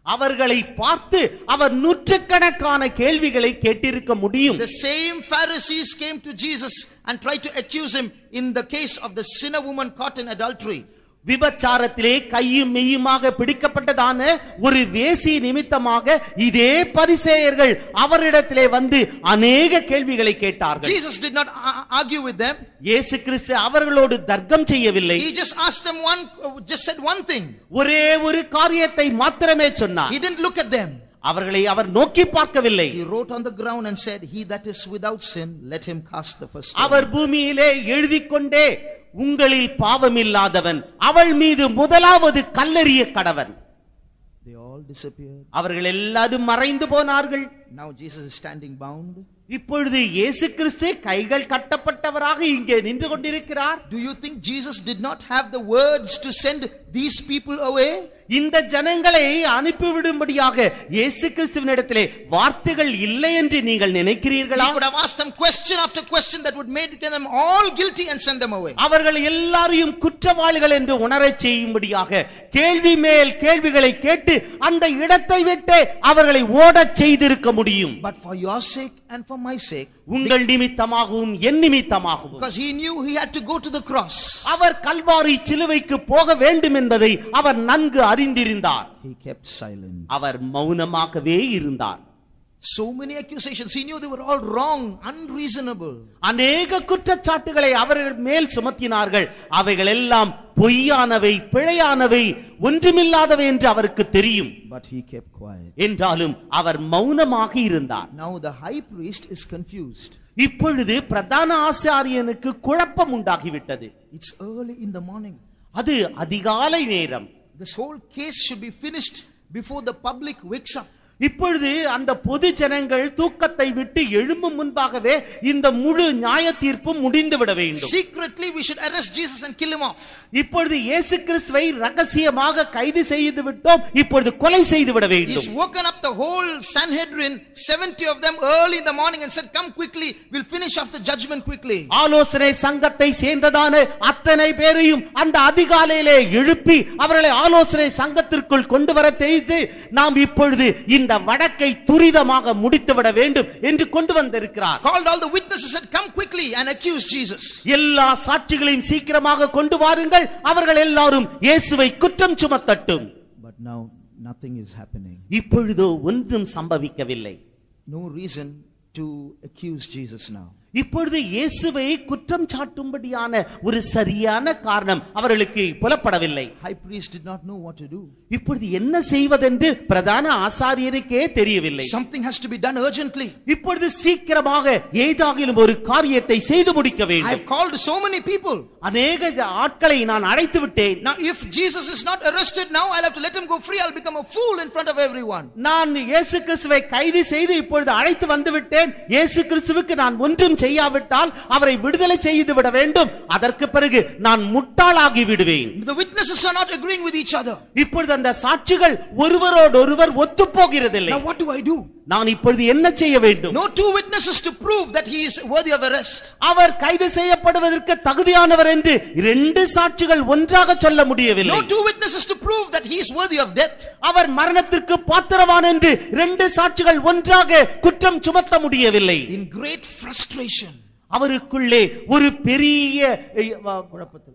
அவர்களை பார்த்து அவர் நூற்றுக்கணக்கான கேள்விகளை கேட்டிருக்க முடியும் The same Pharisees came to Jesus and tried to accuse him in the case of the sinner woman caught in adultery. விபச்சாரத்திலே கையும் மெய்யுமாக பிடிக்கப்பட்டதான ஒரு வேசி நிமித்தமாக இதே பரிசேயர்கள் அவரிடத்திலே வந்து அநேக கேள்விகளை கேட்டார்கள் Jesus did not a- argue with them. இயேசு கிறிஸ்து அவர்களோடு தர்க்கம் செய்யவில்லை He just asked them one, just said one thing. ஒரே ஒரு காரியத்தை மாத்திரமே சொன்னார் He didn't look at them. அவர்களை அவர் நோக்கி பார்க்கவில்லை He wrote on the ground and said, He that is without sin, let him cast the first stone. அவர் பூமியிலே எழுதிக் கொண்டே உங்களில் பாவமில்லாதவன் அவள் மீது முதலாவது கல்லெறிய கடவன் They all disappeared. அவர்கள் எல்லாரும் மறைந்து போனார்கள் Now Jesus is standing bound. இப்பொழுது இயேசு கிறிஸ்து கைகள் கட்டப்பட்டவராக இங்கே நின்று கொண்டிருக்கிறார் Do you think Jesus did not have the words to send these people away? இந்த ஜனங்களை அனுப்பிவிடும்படியாக இயேசு கிறிஸ்துவினிடத்திலே வார்த்தைகள் இல்லை என்று நீங்கள் He நினைக்கிறீர்களா could have asked them question after question that would make them all guilty and send them away. அவர்கள் எல்லாரையும் குற்றவாளிகள் என்று உணரச் செய்யும்படியாக கேள்வி மேல் கேள்விகளை கேட்டு அந்த இடத்தை விட்டு அவர்களை ஓடச் செய்திருக்க முடியும் But for your sake and for my sake, உங்கள் நிமித்தமாகவும் என் நிமித்தமாகவும் because he knew he had to go to the cross, அவர் கல்வாரி சிலுவைக்கு போக வேண்டும் என்பதை அவர் நன்கு அறிந்திருந்தார் he kept silent. அவர் மௌனமாகவே இருந்தார் So many accusations. He knew they were all wrong, unreasonable. அநேக குற்றச்சாட்டுகளை அவர்கள் மேல் சுமத்தினார்கள் அவைகள் எல்லாம் பொய்யானவை பிழையானவை ஒன்றுமில்லாதவை என்று அவருக்கு தெரியும் But he kept quiet. என்றாலும் அவர் மௌனமாக இருந்தார் Now the high priest is confused. இப்பொழுது பிரதான ஆசாரியனுக்கு குழப்பம் உண்டாகிவிட்டது It's early in the morning. அது அதிகாலை நேரம் This whole case should be finished before the public wakes up. இப்பொழுது அந்த பொது ஜனங்கள் தூக்கத்தை விட்டு எழும்பும் முன்பாகவே இந்த முழு நியாய தீர்ப்பும் முடிந்து விட வேண்டும் Secretly, we should arrest Jesus and kill him off. இப்பொழுது இயேசு கிறிஸ்துவை ரகசியமாக கைது செய்து விட்டோம் இப்பொழுது கொலை செய்து விட He's வேண்டும் woken up the whole Sanhedrin, 70 of them early in the morning and said, Come quickly, we'll finish off the judgment quickly. ஆலோசனை சங்கத்தை சேர்ந்ததான அத்தனை பேரையும் அந்த அதிகாலையிலே எழுப்பி அவர்களை ஆலோசனை சங்கத்திற்குள் கொண்டு வர செய்து நாம் இப்பொழுது இந்த வழக்கை துரிதமாக முடித்துவிட வேண்டும் என்று கொண்டு வந்திருக்கிறார் Called all the witnesses, said, Come quickly and accuse Jesus. எல்லா சாட்சிகளையும் சீக்கிரமாக கொண்டு வாருங்கள் அவர்கள் எல்லாரும் இயேசுவை குற்றம் சுமத்தட்டும் But now nothing is happening. இப்பொழுதோ ஒன்றும் சம்பவிக்கவில்லை No reason to accuse Jesus now. இப்பொழுது இயேசுவை குற்றம் சாட்டும்படியான ஒரு சரியான காரணம் அவர்களுக்கு புலப்படவில்லை High priest did not know what to do. இப்பொழுது என்ன செய்வதென்று பிரதான ஆசாரியருக்கே தெரியவில்லை Something has to be done urgently. இப்பொழுது சீக்கிரமாக ஏதாகிலும் ஒரு காரியத்தை செய்து முடிக்க I வேண்டும் have called so many people. அநேக ஆட்களை நான் அழைத்து விட்டேன் Now, if Jesus is not arrested now, I'll have to let him go free. I'll become a fool in front of everyone. நான் இயேசு கிறிஸ்துவை கைது செய்து இப்பொழுது அழைத்து வந்து விட்டேன் இயேசு கிறிஸ்துவுக்கு நான் ஒன்றும் செய்யாவிட்டால் அவரை விடுதலை செய்து விட வேண்டும் அதற்கு பிறகு நான் முட்டாளாகி விடுவேன் The witnesses are not agreeing with each other. இப்பொழுது அந்த சாட்சிகள் ஒருவரோடொருவர் ஒத்து போகிறதில்லை Now, what do I do? நான் இப்பொழுது என்ன செய்ய வேண்டும் No two witnesses to prove that he is worthy of arrest. அவர் கைது செய்யப்படுவதற்கு தகுதியானவர் என்று இரண்டு சாட்சிகள் ஒன்றாக சொல்ல முடியவில்லை No two witnesses to prove that he is worthy of death. அவர் மரணத்திற்கு பாத்திரவான் என்று இரண்டு சாட்சிகள் ஒன்றாக குற்றம் சுமத்த முடியவில்லை In great frustration, அவருக்குள்ளே ஒரு பெரிய அஹ், வ- குழப்பத்தில்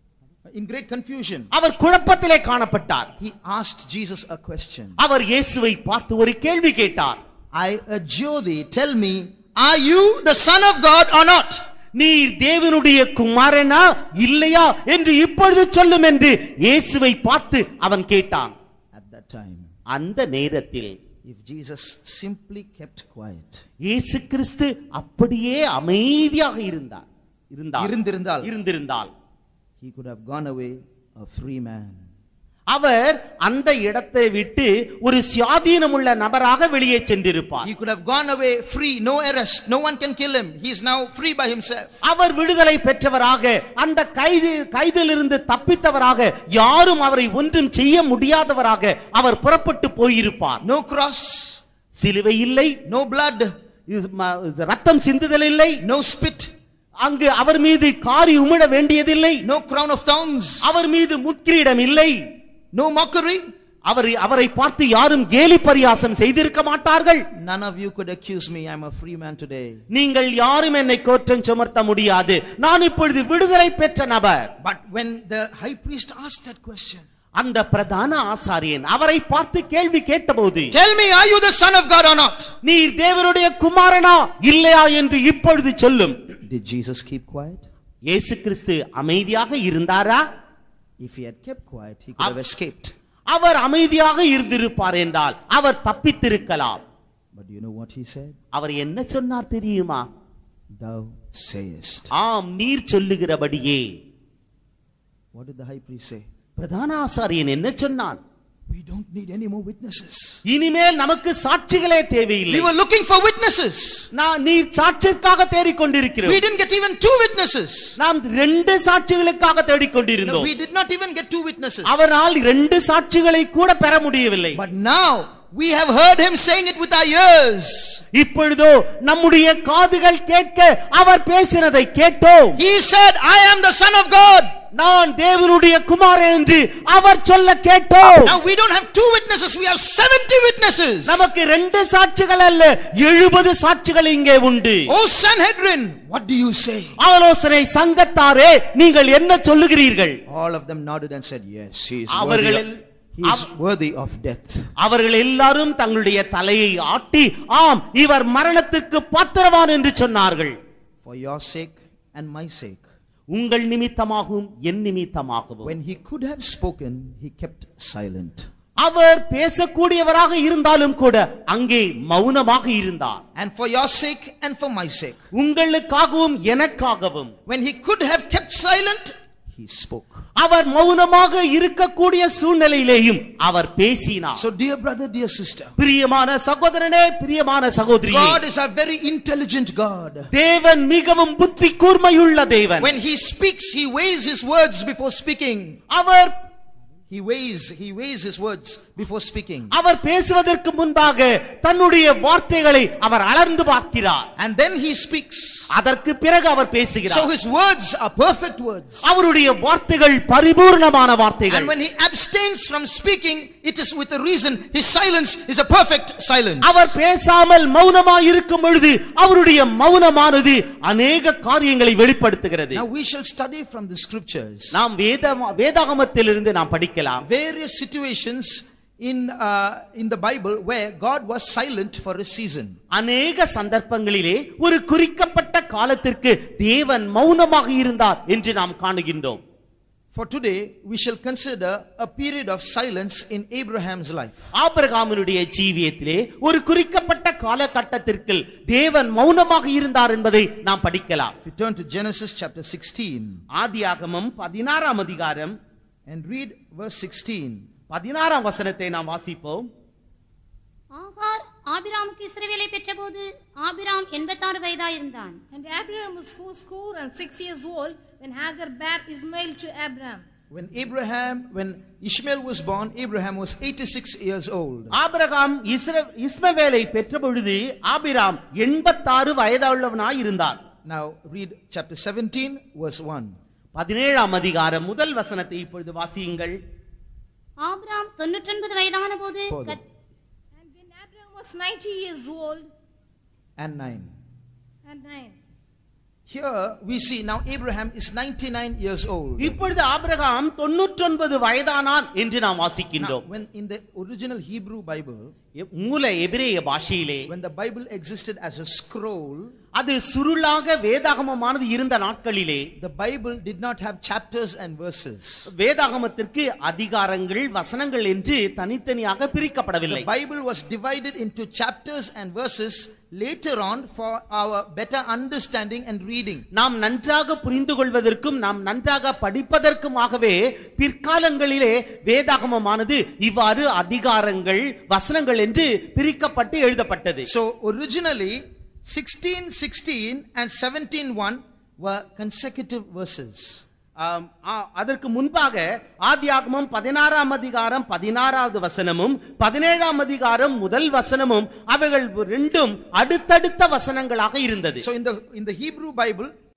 in great confusion, அவர் குழப்பத்திலே காணப்பட்டார் he asked Jesus a question. அவர் இயேசுவை பார்த்து ஒரு கேள்வி கேட்டார் I adjure thee, tell me, are you the Son of God or not? நீர் தேவனுடைய குமாரனா இல்லையா என்று இப்பொழுது சொல்லும் என்று இயேசுவை பார்த்து அவன் கேட்டான் At that time, அந்த நேரத்தில் if Jesus simply kept quiet, இயேசு கிறிஸ்து அப்படியே அமைதியாக இருந்தார் இருந்தார் இருந்திருந்தால் இருந்திருந்தால் he could have gone away a free man. அவர் அந்த இடத்தை விட்டு ஒரு சுயாதீனமுள்ள நபராக வெளியே சென்றிருப்பார் He could have gone away free, no arrest, no one can kill him. He is now free by himself. அவர் விடுதலை பெற்றவராக அந்த கைது கைதிலிருந்து தப்பித்தவராக யாரும் அவரை ஒன்றும் செய்ய முடியாதவராக அவர் புறப்பட்டு போயிருப்பார் No cross, சிலுவை இல்லை no blood, இது ம- ரத்தம் சிந்துதல் இல்லை no spit, அங்கு அவர் மீது காரி உமிழ வேண்டியதில்லை no crown of thorns, அவர் மீது முட்கிரீடம் இல்லை no mockery, அவர் அவரை பார்த்து யாரும் கேலி பரியாசம் செய்திருக்க மாட்டார்கள் None of you could accuse me. I'm a free man today. நீங்கள் யாரும் என்னை கோற்றம் சுமர்த்த முடியாது நான் இப்பொழுது விடுதலை பெற்ற நபர் But when the high priest asked that question, அந்த பிரதான ஆசாரியன் அவரை பார்த்து கேள்வி கேட்டபோது Tell me, are you the son of God or not? நீர் தேவனுடைய குமாரனா இல்லையா என்று இப்பொழுது சொல்லும் Did Jesus keep quiet? இயேசு கிறிஸ்து அமைதியாக இருந்தாரா If he had kept quiet, he could have escaped. அவர் அமைதியாக இருந்திருப்பார் என்றால் அவர் தப்பித்திருக்கலாம் But do you know what he said? அவர் என்ன சொன்னார் தெரியுமா Thou sayest. ஆம் நீர் சொல்லுகிறபடியே What did the high priest say? பிரதான ஆசாரியன் என்ன சொன்னான் We don't need any more witnesses. இனிமேல் நமக்கு சாட்சிகளே தேவையில்லை We were looking for witnesses. நான் நீர் சாட்சிற்காக We தேடிக்கொண்டிருக்கிறோம் didn't get even two witnesses. நாம் ரெண்டு சாட்சிகளுக்காக No, தேடிக்கொண்டிருந்தோம் we did not even get two witnesses. அவரால் ரெண்டு சாட்சிகளை கூட பெற முடியவில்லை But now we have heard him saying it with our ears. இப்பொழுதோ நம்முடைய காதுகள் கேட்க அவர் பேசினதை கேட்டோம் He said, I am the Son of God. நான் தேவனுடைய குமாரன் என்று அவர் சொல்ல கேட்டோம் Now we don't have two witnesses, we have 70 witnesses. நமக்கு ரெண்டு சாட்சிகள் அல்ல எழுபது சாட்சிகள் இங்கே உண்டு Oh Sanhedrin, what do you say? ஆலோசனை சங்கத்தாரே நீங்கள் என்ன சொல்லுகிறீர்கள் All of them nodded and said, Yes, he is worthy அவர்கள் of, he is worthy of death. அவர்கள் எல்லாரும் தங்களுடைய தலையை ஆட்டி ஆம் இவர் மரணத்திற்கு பாத்திரவான் என்று சொன்னார்கள் For your sake and my sake. உங்கள் நிமித்தமாகவும் என் நிமித்தமாகவும் When he could have spoken, he kept silent. அவர் பேசக்கூடியவராக இருந்தாலும் கூட அங்கே மௌனமாக இருந்தார் And for your sake and for my sake. உங்களுக்காகவும் எனக்காகவும் When he could have kept silent, he spoke. அவர் மௌனமாக இருக்கக்கூடிய சூழ்நிலையிலேயும் அவர் பேசினார் So, dear brother, dear sister, பிரியமான சகோதரனே பிரியமான சகோதரி God is a very intelligent God. தேவன் மிகவும் புத்தி கூர்மையுள்ள தேவன் When he speaks, he weighs his words before speaking. Our He weighs, he weighs his words before speaking. அவர் பேசுவதற்கு முன்பாக தன்னுடைய வார்த்தைகளை அவர் அளந்து பார்க்கிறார் And then he speaks. அதற்கு பிறகு அவர் So பேசுகிறார் his words are perfect words. அவருடைய வார்த்தைகள் பரிபூர்ணமான வார்த்தைகள் And when he abstains from speaking, it is with a reason. His silence is a perfect silence. அவர் பேசாமல் மௌனமாய் இருக்கும் பொழுது அவருடைய மௌனமானது அநேக காரியங்களை வெளிப்படுத்துகிறது Now we shall study from the scriptures நாம் வேத வேதாகமத்திலிருந்து நாம் படிக்கலாம் various situations in uh, in the Bible where God was silent for a season. அநேக சந்தர்ப்பங்களிலே ஒரு குறிக்கப்பட்ட காலத்திற்கு தேவன் மௌனமாக இருந்தார் என்று நாம் காணுகின்றோம் For today, we shall consider a period of silence in Abraham's life. ஆபிரகாமினுடைய ஜீவியத்திலே ஒரு குறிக்கப்பட்ட காலகட்டத்திற்கு தேவன் மௌனமாக இருந்தார் என்பதை நாம் படிக்கலாம் If you turn to Genesis chapter 16 ஆதியாகமம் பதினாறாம் அதிகாரம் and read verse 16. பதினாறாம் வசனத்தை நாம் வாசிப்போம் ஆகார் ஆபிராமுக்கு இஸ்ரவேலை பெற்றபோது ஆபிராம் எண்பத்தாறு வயதாயிருந்தான் And Abraham was fourscore and six years old when Hagar bare Ismail to Abraham. When Abraham, when Ishmael was born, Abraham was 86 years old. Abraham இஸ்ர இஸ்மவேலை பெற்ற பொழுது ஆபிராம் எண்பத்தாறு வயதுள்ளவனாய் இருந்தார் Now read chapter 17, verse 1. பதினேழாம் அதிகாரம் முதல் வசனத்தை இப்பொழுது வாசியுங்கள் ஆபிராம் தொன்னூற்றொன்பது வயதான போது போதும். கத்- And when Abraham was ninety years old and 9. and nine. Here we see now Abraham is 99 years old. இப்பொழுது ஆபிரகாம் தொன்னூற்றொன்பது வயதானான் என்று நாம் Now, வாசிக்கின்றோம் when in the original Hebrew Bible, எ- மூல எபிரேய பாஷையிலே when the Bible existed as a scroll, அது சுருளாக வேதாகமமானது இருந்த நாட்களிலே the Bible did not have chapters and verses. வேதாகமத்திற்கு அதிகாரங்கள் வசனங்கள் என்று தனித்தனியாக The பிரிக்கப்படவில்லை Bible was divided into chapters and verses later on for our better understanding and reading. நாம் நன்றாக புரிந்து கொள்வதற்கும் நாம் நன்றாக படிப்பதற்குமாகவே பிற்காலங்களிலே வேதாகமமானது இவ்வாறு அதிகாரங்கள் வசனங்கள் என்று பிரிக்கப்பட்டு எழுதப்பட்டது So originally 16, 16 and 17, 1 were consecutive verses. ஆம், ஆ, அதற்கு முன்பாக ஆதியாகமம் பதினாறாம் அதிகாரம் பதினாறாவது வசனமும் பதினேழாம் அதிகாரம் முதல் வசனமும் அவைகள் ரெண்டும் அடுத்தடுத்த வசனங்களாக இருந்தது So in the in the Hebrew Bible,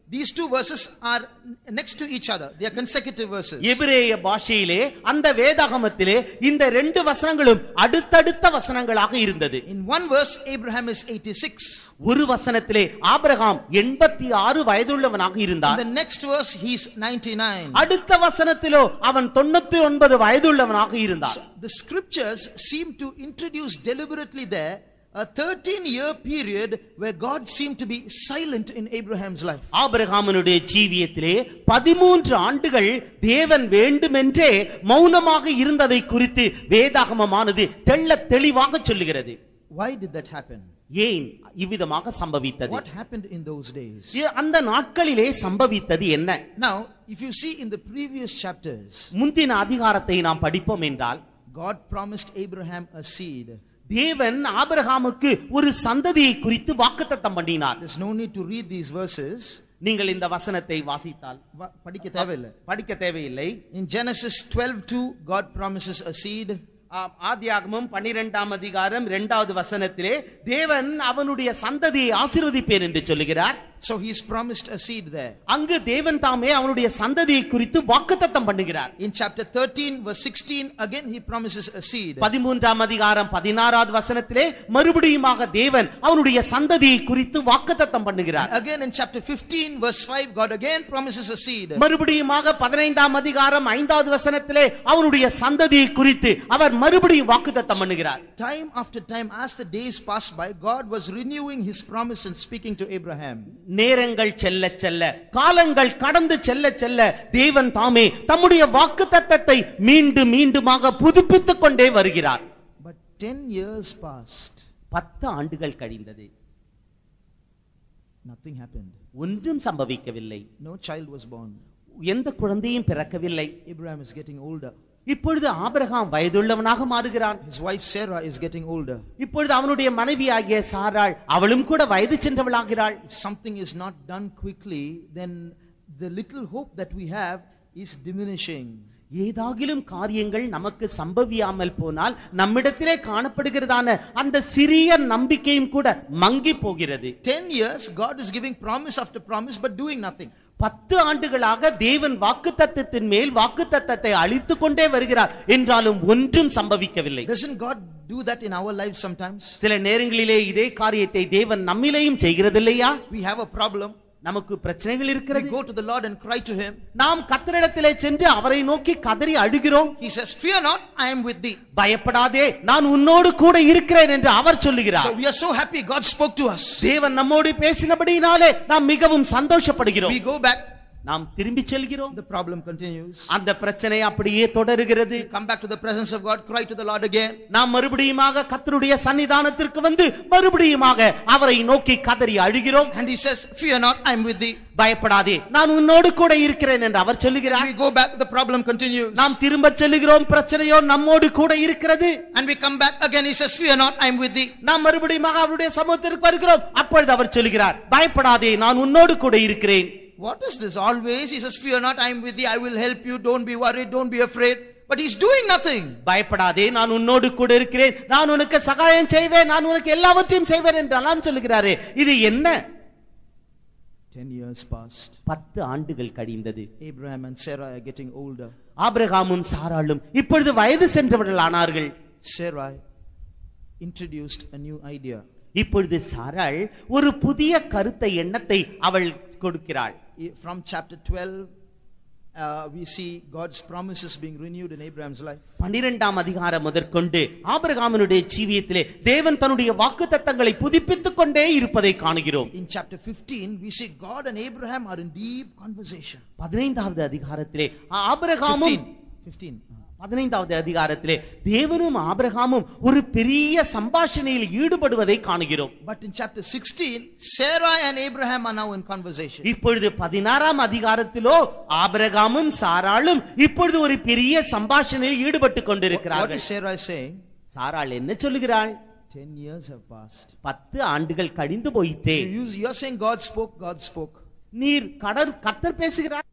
These two verses are next to each other. They are consecutive verses. எபிரேய பாஷையிலே அந்த வேதாகமத்திலே இந்த ரெண்டு வசனங்களும் அடுத்தடுத்த வசனங்களாக இருந்தது In one verse, Abraham is 86. ஒரு வசனத்திலே ஆபிரகாம் எண்பத்தி ஆறு வயதுள்ளவனாக In இருந்தான் the next verse, he's 99. அடுத்த வசனத்திலோ அவன் தொண்ணூத்தி ஒன்பது வயதுள்ளவனாக இருந்தான் The scriptures seem to introduce deliberately there a 13 year period where God seemed to be silent in Abraham's life. ஆபிரகாமனுடைய ஜீவியத்திலே பதிமூன்று ஆண்டுகள் தேவன் வேண்டுமென்றே மௌனமாக இருந்ததை குறித்து வேதாகமமானது தெள்ள தெளிவாக சொல்லுகிறது Why did that happen? ஏன் இவ்விதமாக சம்பவித்தது What happened in those days? இ- அந்த நாட்களிலே சம்பவித்தது என்ன Now, if you see in the previous chapters, முந்தின அதிகாரத்தை நாம் படிப்போம் என்றால் God promised Abraham a seed. தேவன் ஆபிரகாமுக்கு ஒரு சந்ததியை குறித்து வாக்குத்தத்தம் பண்ணினார் There's no need to read these verses. நீங்கள் இந்த வசனத்தை வாசித்தால் வ- படிக்க தேவையில்லை. படிக்க தேவையில்லை In Genesis 12:2, God promises a seed. ஆம், ஆதியாகமம் பன்னிரெண்டாம் அதிகாரம் இரண்டாவது வசனத்திலே தேவன் அவனுடைய சந்ததியை ஆசீர்வதிப்பேன் என்று சொல்லுகிறார் So he's promised a seed there. அங்கு தேவன் தாமே அவனுடைய சந்ததியை குறித்து வாக்குத்தத்தம் பண்ணுகிறார் In chapter 13, verse 16, again he promises a seed. பதிமூன்றாம் அதிகாரம் பதினாறாவது வசனத்திலே மறுபடியுமாக தேவன் அவனுடைய சந்ததியை குறித்து வாக்குத்தத்தம் பண்ணுகிறார் Again in chapter 15, verse 5, God again promises a seed. மறுபடியுமாக பதினைந்தாம் அதிகாரம் ஐந்தாவது வசனத்திலே அவனுடைய சந்ததியை குறித்து அவர் மறுபடியும் வாக்குத்தத்தம் பண்ணுகிறார் Time after time, as the days passed by, God was renewing his promise and speaking to Abraham. நேரங்கள் செல்ல செல்ல காலங்கள் கடந்து செல்ல செல்ல தேவன் தாமே தம்முடைய வாக்குத்தத்தத்தை மீண்டும் மீண்டுமாக புதுப்பித்துக் கொண்டே வருகிறார் But 10 years passed, பத்து ஆண்டுகள் கழிந்தது nothing happened. ஒன்றும் சம்பவிக்கவில்லை No child was born. எந்த குழந்தையும் பிறக்கவில்லை Abraham is getting older. இப்பொழுது ஆபிரகாம் வயதுள்ளவனாக மாறுகிறான் His wife Sarah is getting older. இப்பொழுது அவனுடைய மனைவியாகிய சாராள் அவளும் கூட வயது சென்றவளாகிறாள் If something is not done quickly, then the little hope that we have is diminishing. ஏதாகிலும் காரியங்கள் நமக்கு சம்பவியாமல் போனால் நம்மிடத்திலே காணப்படுகிறதான அந்த சிறிய நம்பிக்கையும் கூட மங்கி போகிறது 10 years, God is giving promise after promise, but doing nothing. பத்து ஆண்டுகளாக தேவன் வாக்குத்தத்தத்தின் மேல் வாக்குத்தத்தத்தை அழித்துக் கொண்டே வருகிறார் என்றாலும் ஒன்றும் சம்பவிக்கவில்லை Doesn't God do that in our lives sometimes? சில நேரங்களிலே இதே காரியத்தை தேவன் நம்மிலேயும் செய்கிறதில்லையா We have a problem. நமக்கு பிரச்சனைகள் We இருக்கிறது go to the Lord and cry to Him. நாம் கத்தரிடத்திலே சென்று அவரை நோக்கி கதறி அழுகிறோம் He says, Fear not, I am with thee. பயப்படாதே நான் உன்னோடு கூட இருக்கிறேன் என்று அவர் So சொல்லுகிறார் we are so happy God spoke to us. தேவன் நம்மோடு பேசினபடியினாலே நாம் மிகவும் சந்தோஷப்படுகிறோம் We go back, நாம் திரும்பி செல்கிறோம் the problem continues. அந்த பிரச்சனை அப்படியே தொடருகிறது We come back to the presence of God, cry to the Lord again. நாம் மறுபடியுமாக கத்தருடைய சன்னிதானத்திற்கு வந்து மறுபடியுமாக அவரை நோக்கி கதறி அழுகிறோம் And He says, Fear not, I am with thee. பயப்படாதே நான் உன்னோடு கூட இருக்கிறேன் என்று அவர் சொல்லுகிறார் We go back, the problem continues. நாம் திரும்ப செல்லுகிறோம் பிரச்சனையோ நம்மோடு கூட இருக்கிறது And we come back again, He says, Fear not, I am with thee. நாம் மறுபடியுமாக அவருடைய சமூகத்திற்கு வருகிறோம் அப்பொழுது அவர் சொல்லுகிறார் பயப்படாதே நான் உன்னோடு கூட இருக்கிறேன் What is this? Always He says, Fear not, I am with thee. I will help you. Don't be worried. Don't be afraid. But He's doing nothing. பயப்படாதே நான் உன்னோடு கூட இருக்கிறேன் நான் உனக்கு சகாயம் செய்வேன் நான் உனக்கு எல்லாவற்றையும் செய்வேன் என்றெல்லாம் சொல்லுகிறாரே இது என்ன Ten years passed. பத்து ஆண்டுகள் கழிந்தது Abraham and Sarah are getting older. ஆபிரகாமும் சாராளும் இப்பொழுது வயது சென்றவர்கள் ஆனார்கள் Sarai introduced a new idea. இப்பொழுது சாராள் ஒரு புதிய கருத்தை எண்ணத்தை அவள் கொடுக்கிறாள் I- From chapter 12, uh, we see God's promises being renewed in Abraham's life. பனிரெண்டாம் அதிகாரம் முதற்கொண்டு ஆபிரகாமினுடைய ஜீவியத்திலே தேவன் தன்னுடைய வாக்குத்தத்தங்களை புதுப்பித்துக் கொண்டே இருப்பதை காணுகிறோம் In chapter 15, we see God and Abraham are in deep conversation. பதினைந்தாவது அதிகாரத்திலே ஆபிரகாமும் 15. 15. பதினைந்தாவது அதிகாரத்திலே தேவனும் ஆபிரகாமும் ஒரு பெரிய சம்பாஷணையில் ஈடுபடுவதை காணுகிறோம் But in chapter 16, Sarah and Abraham are now in conversation. இப்பொழுது பதினாறாம் அதிகாரத்திலோ ஆபிரகாமும் சாராளும் இப்பொழுது ஒரு பெரிய சம்பாஷணையில் ஈடுபட்டு What கொண்டிருக்கிறார்கள் is Sarah saying? சாராள் என்ன சொல்லுகிறாள் 10 years have passed. பத்து ஆண்டுகள் கழிந்து போயிட்டே You use- You're saying God spoke, God spoke. நீர் கடற் கத்தர் பேசுகிறார்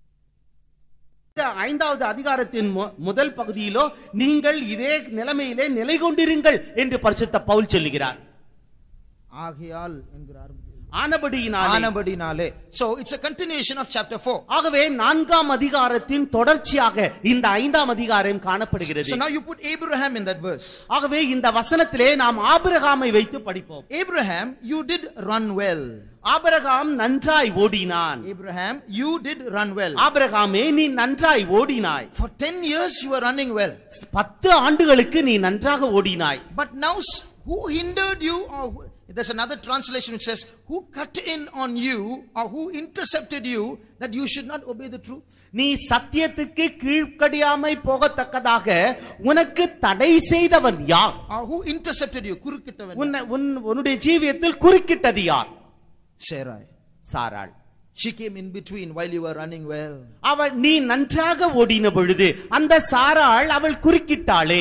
இந்த ஐந்தாவது அதிகாரத்தின் மு- முதல் பகுதியிலோ நீங்கள் இதே நிலைமையிலே நிலை கொண்டிருங்கள் என்று பரிசுத்த பவுல் சொல்லுகிறார் ஆகையால் என்கிற ஆரம்பத்தில் ஆனபடியினாலே ஆனபடினாலே so it's a continuation of chapter 4 ஆகவே நான்காம் அதிகாரத்தின் தொடர்ச்சியாக இந்த ஐந்தாம் அதிகாரம் காணப்படுகிறது so now you put abraham in that verse ஆகவே இந்த வசனத்திலே நாம் ஆபிரகாமை வைத்து படிப்போம் abraham you did run well Abraham நன்றாய் ஓடினான் abraham you did run well ஆபிரகாமே நீ நன்றாய் ஓடினாய் for 10 years you were running well பத்து ஆண்டுகளுக்கு நீ நன்றாக ஓடினாய் but now s- who hindered you or who- there's another translation which says who cut in on you or who intercepted you that you should not obey the truth நீ சத்தியத்துக்கு கீழ்க்கடியாமை போகத்தக்கதாக உனக்கு தடை செய்தவன் யார் or who intercepted you குறுக்கிட்டவன் உன்னை- உன் உன்னுடைய ஜீவியத்தில் குறுக்கிட்டது யார் sarai சாராள் she came in between while you were running well அவள் நீ நன்றாக ஓடின பொழுது அந்த சாராள் அவள் குறுக்கிட்டாளே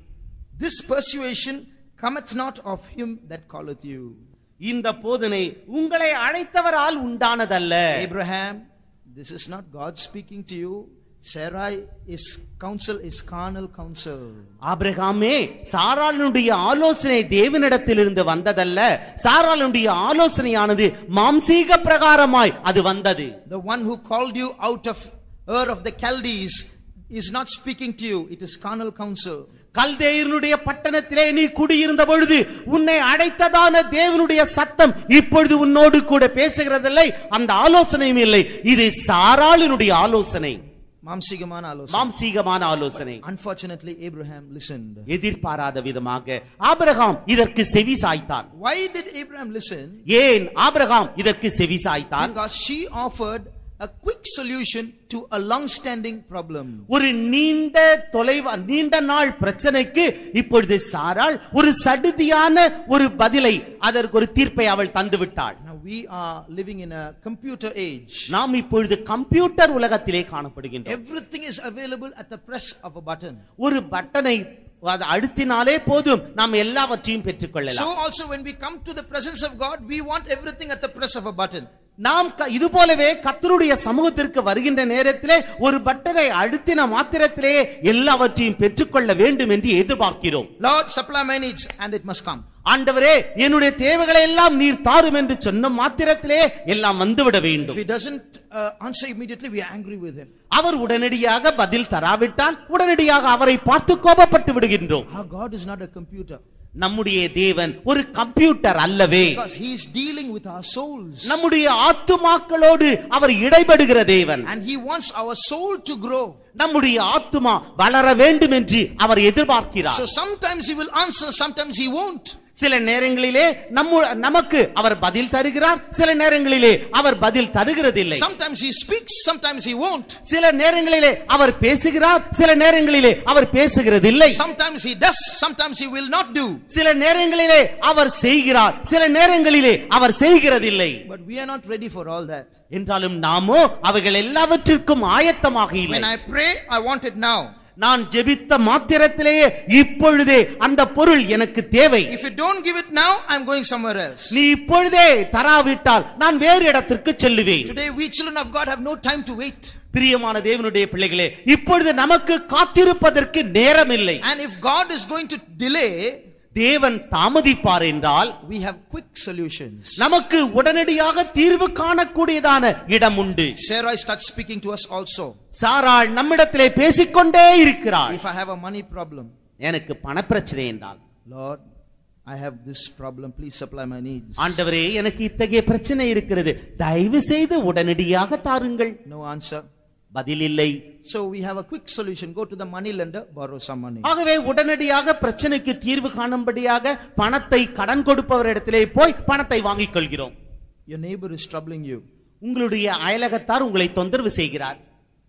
this persuasion cometh not of him that calleth you இந்த போதனை உங்களை அழைத்தவரால் உண்டானதல்ல abraham this is not god speaking to you sarai is counsel is carnal counsel ஆபிரகாமே சாராளுடைய ஆலோசனை தேவனிடத்திலிருந்து வந்ததல்ல சாராளுடைய ஆலோசனையானது மாம்சீக பிரகாரமாய் அது வந்தது The one who called you out of Ur of the Chaldees is not speaking to you. It is carnal counsel. கல்தேயனுடைய பட்டணத்திலே நீ குடியிருந்த பொழுது உன்னை அழைத்ததான தேவனுடைய சத்தம் இப்பொழுது உன்னோடு கூட பேசுகிறதில்லை அந்த ஆலோசனையும் இல்லை இது சாராளினுடைய ஆலோசனை Mamsigamana ஆலோசனை. மாம்சீகமான ஆலோசனை Unfortunately, Abraham listened. எதிர்பாராத விதமாக ஆபிரகாம் இதற்கு செவி சாய்த்தான் Why did Abraham listen? ஏன் ஆபிரகாம் இதற்கு செவி சாய்த்தான் Because she offered a quick solution to a long-standing problem. ஒரு நீண்ட தொலைவா நீண்ட நாள் பிரச்சனைக்கு இப்பொழுது சாராள் ஒரு சடுதியான ஒரு பதிலை அதற்கு ஒரு தீர்ப்பை அவள் தந்து விட்டாள் Now we are living in a computer age. நாம் இப்பொழுது கம்ப்யூட்டர் உலகத்திலே காணப்படுகின்றோம் Everything is available at the press of a button. ஒரு பட்டனை அது அழுத்தினாலே போதும் நாம் எல்லாவற்றையும் So பெற்றுக்கொள்ளலாம் also when we come to the presence of God, we want everything at the press of a button. நாம் க- இது போலவே கத்தருடைய சமூகத்திற்கு வருகின்ற நேரத்திலே ஒரு பட்டனை அழுத்தின மாத்திரத்திலே எல்லாவற்றையும் பெற்றுக்கொள்ள வேண்டும் என்று எதிர்பார்க்கிறோம் Lord, supply my needs and it must come. ஆண்டவரே என்னுடைய தேவைகளை எல்லாம் நீர் தாரும் என்று சொன்ன மாத்திரத்திலே எல்லாம் வந்துவிட If வேண்டும் he doesn't uh, answer immediately, we are angry with him. அவர் உடனடியாக பதில் தராவிட்டால் உடனடியாக அவரை பார்த்து கோபப்பட்டு விடுகின்றோம் Our God is not a computer நம்முடைய தேவன் ஒரு கம்ப்யூட்டர் அல்லவே because he is dealing with our souls. நம்முடைய ஆத்துமாக்களோடு அவர் இடைபடுகிற தேவன் And he wants our soul to grow. நம்முடைய ஆத்துமா வளர வேண்டும் என்று அவர் எதிர்பார்க்கிறார் So sometimes he will answer, sometimes he won't. சில நேரங்களிலே நம்ம நமக்கு அவர் பதில் தருகிறார் சில நேரங்களிலே அவர் பதில் தருகிறதில்லை Sometimes he speaks, sometimes he won't. சில நேரங்களிலே அவர் பேசுகிறார் சில நேரங்களிலே அவர் பேசுகிறதில்லை Sometimes he does, sometimes he will not do. சில நேரங்களிலே அவர் செய்கிறார் சில நேரங்களிலே அவர் செய்கிறதில்லை But we are not ready for all that. என்றாலும் நாமோ அவைகள் எல்லாவற்றிற்கும் ஆயத்தமாக இல்லை When I pray, I want it now. நான் ஜெபித்த மாத்திரத்திலேயே இப்பொழுதே அந்த பொருள் எனக்கு தேவை If you don't give it now, I'm going somewhere else. நீ இப்பொழுதே தராவிட்டால் நான் வேறு இடத்திற்கு செல்லுவேன் Today, we children of God have no time to wait. பிரியமான தேவனுடைய பிள்ளைகளே இப்பொழுது நமக்கு காத்திருப்பதற்கு நேரம் இல்லை And if God is going to delay, தேவன் தாமதிப்பார் என்றால் we have quick solutions. நமக்கு உடனடியாக தீர்வு காணக்கூடியதான இடம் உண்டு Sarah starts speaking to us also. சாராள் நம்மிடத்திலே பேசிக்கொண்டே இருக்கிறாள் If I have a money problem, எனக்கு பணப்பிரச்சனை என்றால் Lord, I have this problem, please supply my needs. ஆண்டவரே எனக்கு இத்தகைய பிரச்சனை இருக்கிறது தயவு செய்து உடனடியாக தாருங்கள் No answer. பதில் இல்லை So we have a quick solution. Go to the money lender, borrow some money. ஆகவே உடனடியாக பிரச்சனைக்கு தீர்வு காணும்படியாக பணத்தை கடன் கொடுப்பவரிடத்திலே போய் பணத்தை வாங்கிக் கொள்கிறோம் Your neighbor is troubling you. உங்களுடைய அயலகத்தார் உங்களை தொந்தரவு செய்கிறார்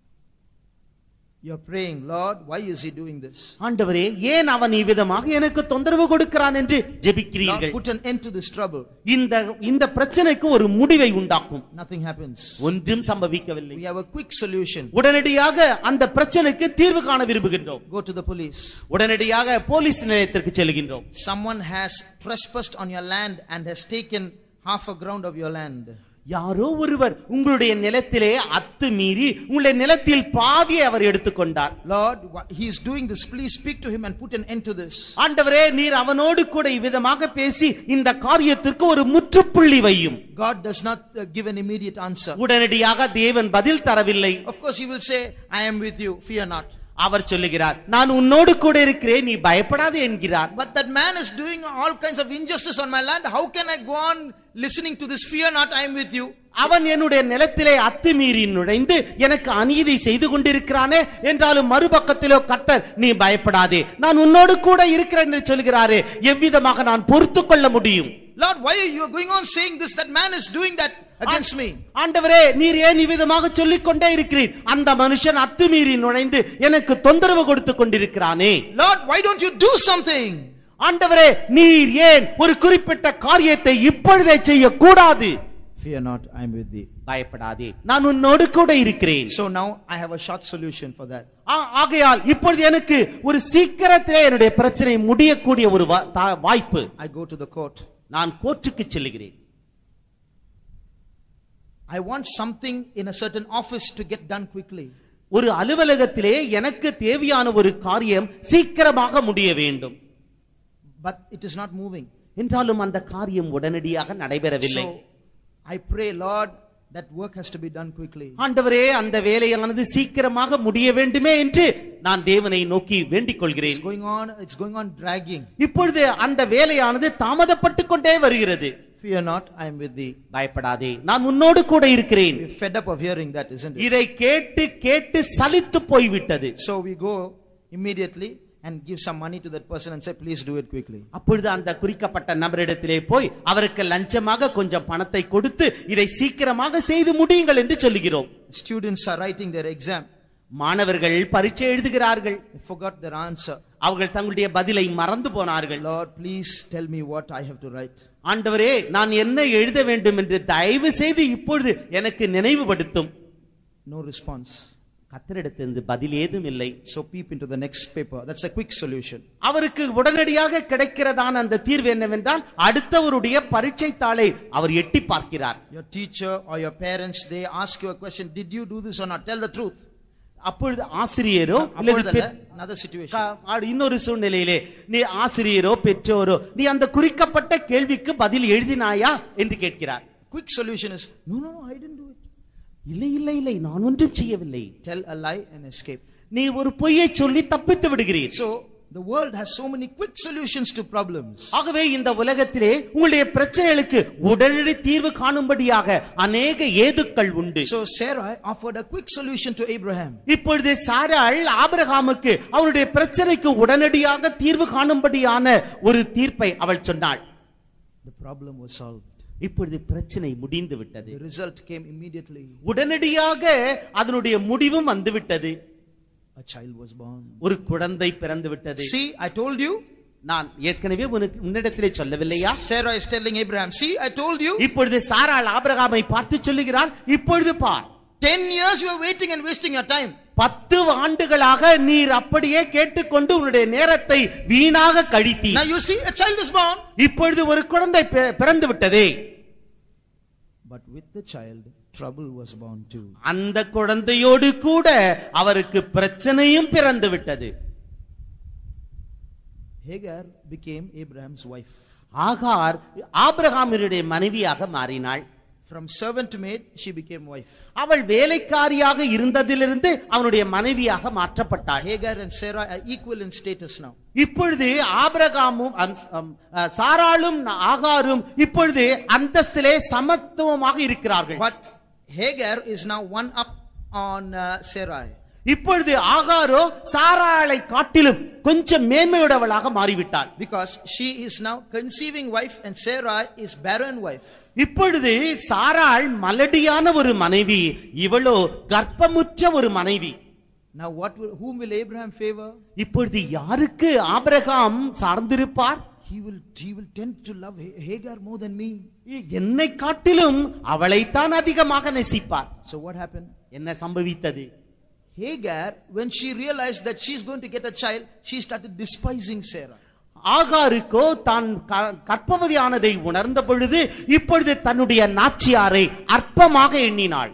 You're praying, Lord, why is he doing this? ஆண்டவரே ஏன் அவன் இவ்விதமாக எனக்கு தொந்தரவு கொடுக்கிறான் என்று Lord, ஜெபிக்கிறீர்கள் put an end to this trouble. இந்த இந்த பிரச்சனைக்கு ஒரு முடிவை உண்டாக்கும் Nothing happens. ஒன்றும் சம்பவிக்கவில்லை We have a quick solution. உடனடியாக அந்த பிரச்சனைக்கு தீர்வு காண விரும்புகின்றோம் Go to the police. உடனடியாக போலீஸ் நிலையத்திற்கு செல்கின்றோம் Someone has trespassed on your land and has taken half a ground of your land. யாரோ ஒருவர் உங்களுடைய நிலத்திலே அத்துமீறி உங்களுடைய நிலத்தில் பாதியை அவர் எடுத்துக்கொண்டார் Lord, wha- he is doing this. Please speak to him and put an end to this. ஆண்டவரே நீர் அவனோடு கூட இவ்விதமாக பேசி இந்த காரியத்திற்கு ஒரு முற்றுப்புள்ளி வையும் God does not uh, give an immediate answer. உடனடியாக தேவன் பதில் தரவில்லை Of course, he will say, I am with you, fear not. அவர் சொல்லுகிறார் நான் உன்னோடு கூட இருக்கிறேன் நீ பயப்படாதே என்கிறார் But that man is doing all kinds of injustice on my land. How can I go on listening to this? Fear not, I am with you. அவன் என்னுடைய நிலத்திலே அத்துமீறி நுழைந்து எனக்கு அநீதி செய்து கொண்டிருக்கிறானே என்றாலும் மறுபக்கத்திலோ கர்த்தர் நீ பயப்படாதே நான் உன்னோடு கூட இருக்கிறேன் என்று சொல்கிறாரே எவ்விதமாக நான் பொறுத்து கொள்ள முடியும் Lord, why are you going on saying this? That man is doing that against me. ஆண்டவரே நீர் ஏன் இவ்விதமாக சொல்லிக் கொண்டே இருக்கிறீர் அந்த மனுஷன் அத்துமீறி நுழைந்து எனக்கு தொந்தரவு கொடுத்து கொண்டிருக்கிறானே Lord, why don't you do something? ஆண்டவரே நீர் ஏன் ஒரு குறிப்பிட்ட காரியத்தை இப்பொழுதே செய்யக்கூடாது Fear not, I am with thee. பயப்படாதே நான் உன்னோடு கூட இருக்கிறேன் So now I have a short solution for that. ஆ- ஆகையால் இப்பொழுது எனக்கு ஒரு சீக்கிரத்திலே என்னுடைய பிரச்சனை முடியக்கூடிய ஒரு வா- தா- வாய்ப்பு I go to the court. நான் கோர்ட்டுக்கு செல்லுகிறேன் I want something in a certain office to get done quickly. ஒரு அலுவலகத்திலே எனக்கு தேவையான ஒரு காரியம் சீக்கிரமாக முடிய வேண்டும் But it is not moving. என்றாலும் அந்த காரியம் உடனடியாக நடைபெறவில்லை So I pray, Lord, that work has to be done quickly. ஆண்டவரே அந்த வேலையானது சீக்கிரமாக முடிய வேண்டுமே என்று நான் தேவனை நோக்கி வேண்டிக் It's கொள்கிறேன் going on, it's going on dragging. இப்பொழுது அந்த வேலையானது தாமதப்பட்டு கொண்டே வருகிறது Fear not, I am with thee. பயப்படாதே நான் உன்னோடு கூட இருக்கிறேன் We're fed up of hearing that, isn't it? இதை கேட்டு கேட்டு சலித்து போய்விட்டது So we go immediately and give some money to that person and say, please do it quickly. அப்பொழுது அந்த குறிக்கப்பட்ட நபரிடத்திலே போய் அவருக்கு லஞ்சமாக கொஞ்சம் பணத்தை கொடுத்து இதை சீக்கிரமாக செய்து முடியுங்கள் என்று சொல்லுகிறோம் Students are writing their exam. மாணவர்கள் பரீட்சை எழுதுகிறார்கள் They forgot their answer. அவர்கள் தங்களுடைய பதிலை மறந்து போனார்கள் Lord, please tell me what I have to write. ஆண்டவரே நான் என்ன எழுத வேண்டும் என்று தயவு செய்து இப்பொழுது எனக்கு நினைவுபடுத்தும் No response. கத்தரிடத்திலிருந்து பதில் ஏதும் இல்லை So peep into the next paper. That's a quick solution. அவருக்கு உடனடியாக கிடைக்கிறதான அந்த தீர்வு என்னவென்றால் அடுத்தவருடைய பரீட்சை தாளை அவர் எட்டி பார்க்கிறார் Your teacher or your parents, they ask you a question, did you do this or not? Tell the truth. அப்பொழுது ஆசிரியரோ அல்லது அப்பொழுதல்ல, பெற்- another situation. க- ஆ, இன்னொரு சூழ்நிலையிலே நீ ஆசிரியரோ பெற்றோரோ நீ அந்த குறிக்கப்பட்ட கேள்விக்கு பதில் எழுதினாயா என்று கேட்கிறார் Quick solution is, no, no, no, I didn't do it. இல்லை இல்லை இல்லை நான் ஒன்றும் செய்யவில்லை Tell a lie and escape. நீ ஒரு பொய்யை சொல்லி தப்பித்து விடுகிறீர் So the world has so many quick solutions to problems. ஆகவே இந்த உலகத்திலே உங்களுடைய பிரச்சனைகளுக்கு உடனடி தீர்வு காணும்படியாக அநேக ஏதுக்கள் உண்டு So Sarah offered a quick solution to Abraham. இப்பொழுது சாராள் ஆபிரகாமுக்கு அவருடைய பிரச்சனைக்கு உடனடியாக தீர்வு காணும்படியான ஒரு தீர்ப்பை அவள் சொன்னாள் The problem was solved. இப்பொழுது பிரச்சனை முடிந்து விட்டது The result came immediately. உடனடியாக அதனுடைய முடிவும் வந்துவிட்டது A child was born. ஒரு குழந்தை பிறந்து விட்டது See, I told you. நான் ஏற்கனவே உனக்கு உன்னிடத்திலே சொல்லவில்லையா Sarah is telling Abraham, see, I told you. இப்பொழுது சாராள் ஆபிரகாமை பார்த்து சொல்லுகிறாள் இப்பொழுது பார் Ten years you are waiting and wasting your time. பத்து ஆண்டுகளாக நீர் அப்படியே கேட்டுக்கொண்டு உன்னுடைய நேரத்தை வீணாக கழித்தி Now you see, a child is born. இப்பொழுது ஒரு குழந்தை பி- பிறந்து விட்டதே But with the child, trouble was born too. அந்த குழந்தையோடு கூட அவருக்கு பிரச்சனையும் பிறந்து விட்டது Hagar became Abraham's wife. ஆகார் ஆபிரகாமினுடைய மனைவியாக மாறினாள் From servant maid, she became wife. அவள் வேலைக்காரியாக இருந்ததிலிருந்து அவனுடைய மனைவியாக மாற்றப்பட்டாள் Hagar and Sarah are equal in status now. இப்பொழுது ஆபிரகாமும் அம்- அம், அஹ், சாராளும் ஆகாரும் இப்பொழுது அந்தஸ்திலே சமத்துவமாக இருக்கிறார்கள் But Hagar is now one up on uh, Sarai. இப்பொழுது ஆகாரோ சாராளை காட்டிலும் கொஞ்சம் மேன்மையுடையவளாக மாறிவிட்டாள் Because she is now conceiving wife and Sarai is barren wife. இப்பொழுது சாராள் மலடியான ஒரு மனைவி இவளோ கர்ப்பமுற்ற ஒரு மனைவி Now what will, whom will Abraham favor? இப்பொழுது யாருக்கு ஆபிரகாம் சார்ந்திருப்பார் He will, he will tend to love Ha- Hagar more than me. என்னை காட்டிலும் அவளைத்தான் அதிகமாக நேசிப்பார் So what happened? என்ன சம்பவித்தது Hagar, when she realized that she's going to get a child, she started despising Sarah. ஆகாருக்கோ தான் க- கர்ப்பவதியானதை உணர்ந்த பொழுது இப்பொழுது தன்னுடைய நாச்சியாரை அற்பமாக எண்ணினாள்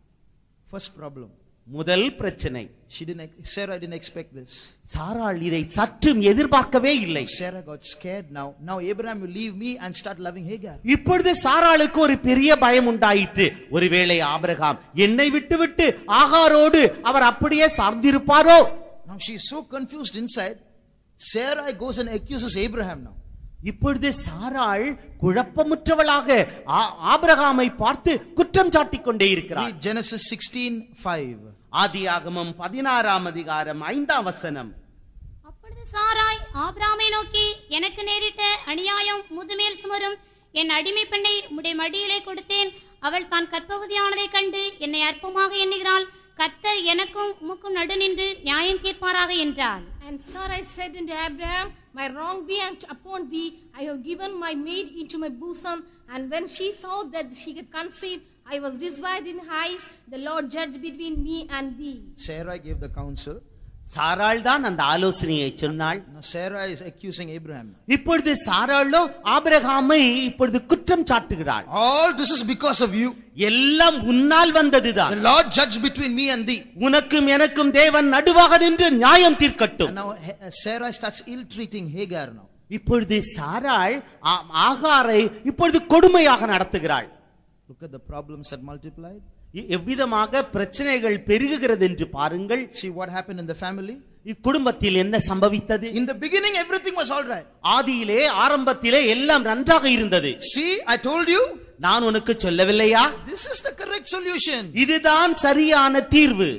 First problem. முதல் பிரச்சனை She didn't, ex- Sarah didn't expect this. சாராள் இதை சற்றும் எதிர்பார்க்கவே இல்லை Sarah got scared now. Now Abraham will leave me and start loving Hagar. இப்பொழுது சாராளுக்கு ஒரு பெரிய பயம் உண்டாயிற்று ஒருவேளை ஆபிரகாம் என்னை விட்டுவிட்டு ஆகாரோடு அவர் அப்படியே சார்ந்திருப்பாரோ Now she is so confused inside. Sarah goes and accuses Abraham now. இப்பொழுது சாராள் குழப்பமுற்றவளாக ஆ- ஆபிரகாமை பார்த்து குற்றம் சாட்டிக் கொண்டே இருக்கிறார் Read Genesis 16 5. ஆதியாகமம் பதினாறாம் அதிகாரம் ஐந்தாம் வசனம் அப்பொழுது சாராய் ஆபிராமை நோக்கி எனக்கு நேரிட்ட அநியாயம் முதுமேல் சுமரும் என் அடிமை பெண்ணை உம்முடைய மடியிலே கொடுத்தேன் அவள் தான் கர்ப்பவதியானதைக் கண்டு என்னை அற்பமாக எண்ணுகிறாள் கர்த்தர் எனக்கும் உமக்கும் நடு நின்று நியாயம் தீர்ப்பாராக என்றார் And Sarai said unto Abraham, My wrong be unto- upon thee, I have given my maid into my bosom. And when she saw that she could conceive, I was dismayed in eyes. The Lord judged between me and thee. Sarah gave the counsel. சாராள் தான் அந்த ஆலோசனையை சொன்னாள் Now Sarah is accusing Abraham. இப்பொழுது சாராளோ ஆபிரகாமை இப்பொழுது குற்றம் சாட்டுகிறாள் All this is because of you. எல்லாம் உன்னால் The வந்ததுதான் Lord judged between me and thee. உனக்கும் எனக்கும் தேவன் நடுவாக நின்று நியாயம் And தீர்க்கட்டும் now He- uh, Sarah starts ill treating Hagar now. இப்பொழுது சாராள் ஆ- ஆகாரை இப்பொழுது கொடுமையாக நடத்துகிறாள் Look at the problems that multiplied. எ- எவ்விதமாக பிரச்சனைகள் பெருகுகிறது என்று பாருங்கள் See what happened in the family. இக்குடும்பத்தில் என்ன சம்பவித்தது In the beginning, everything was all right. ஆதியிலே ஆரம்பத்திலே எல்லாம் நன்றாக இருந்தது See, I told you, நான் உனக்கு சொல்லவில்லையா this is the correct solution. இதுதான் சரியான தீர்வு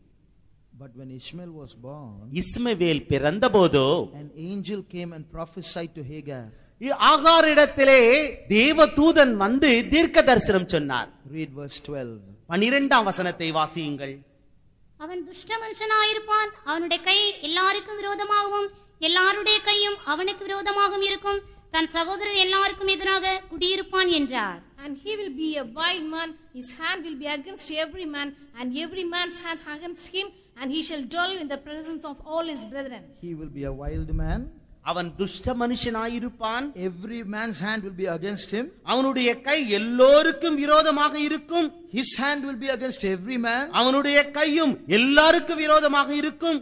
But when Ishmael was born, Ishmael பிறந்தபோதோ an angel came and prophesied to Hagar. இ- ஆகாரிடத்திலே தேவ தூதன் வந்து தீர்க்க தரிசனம் சொன்னார் Read verse 12. பனிரெண்டாம் வசனத்தை வாசியுங்கள் அவன் துஷ்ட மனுஷனாயிருப்பான் அவனுடைய கை எல்லாருக்கும் விரோதமாகவும் எல்லாருடைய கையும் அவனுக்கு விரோதமாகவும் இருக்கும் தன் சகோதரர் எல்லாருக்கும் எதிராக குடியிருப்பான் என்றார் And he will be a wild man, his hand will be against every man, and every man's hands against him, and he shall dwell in the presence of all his brethren. He will be a wild man. அவன் துஷ்ட மனுஷனாயிருப்பான் Every man's hand will be against him. அவனுடைய கை எல்லோருக்கும் விரோதமாக இருக்கும் His hand will be against every man. அவனுடைய கையும் எல்லாருக்கும் விரோதமாக இருக்கும்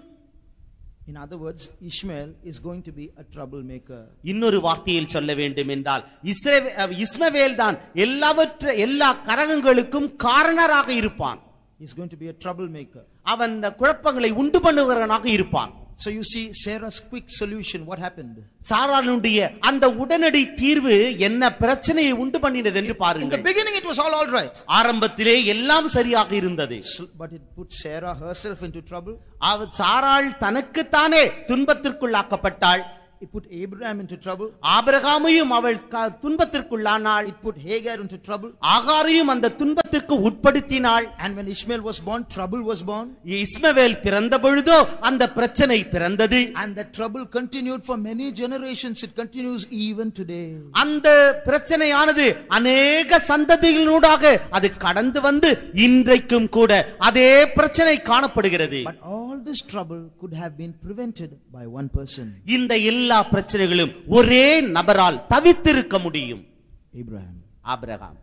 In other words, Ishmael is going to be a troublemaker. இன்னொரு வார்த்தையில் சொல்ல வேண்டும் என்றால் இஸ்ரவே- அஹ் இஸ்மவேல் தான் எல்லாவற்ற எல்லா கரகங்களுக்கும் காரணராக இருப்பான் He's going to be a troublemaker. அவன் இந்த குழப்பங்களை உண்டு பண்ணுகிறவனாக இருப்பான் So you see Sarah's quick solution. What happened? சாராளுடைய அந்த உடனடி தீர்வு என்ன பிரச்சனையை உண்டு பண்ணினது என்று In the பாருங்கள் beginning, it was all all right. ஆரம்பத்திலே எல்லாம் சரியாக இருந்தது So- But it put Sarah herself into trouble. அவ சாராள் தனக்குத்தானே துன்பத்திற்குள்ளாக்கப்பட்டாள் It put Abraham into trouble. ஆபிரகாமையும் அவள் க- துன்பத்திற்குள்ளானாள் It put Hagar into trouble. ஆகாரையும் அந்த துன்பத்திற்கு உட்படுத்தினாள் And when Ishmael was born, trouble was born. இஸ்மவேல் பிறந்த பொழுதோ அந்த பிரச்சனை பிறந்தது And that trouble continued for many generations. It continues even today. அந்த பிரச்சனையானது அநேக சந்ததிகளினூடாக அது கடந்து வந்து இன்றைக்கும் கூட அதே பிரச்சனை காணப்படுகிறது But all this trouble could have been prevented by one person இந்த எல்லா பிரச்சனைகளும் ஒரே நபரால் தவித்திருக்க முடியும் Abraham, Abraham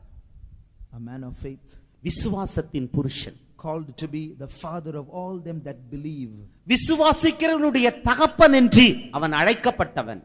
a man of faith, விசுவாசத்தின் புருஷன் called to be the father of all them that believe. விசுவாசிக்கிறவனுடைய தகப்பன் என்று அவன் அழைக்கப்பட்டவன்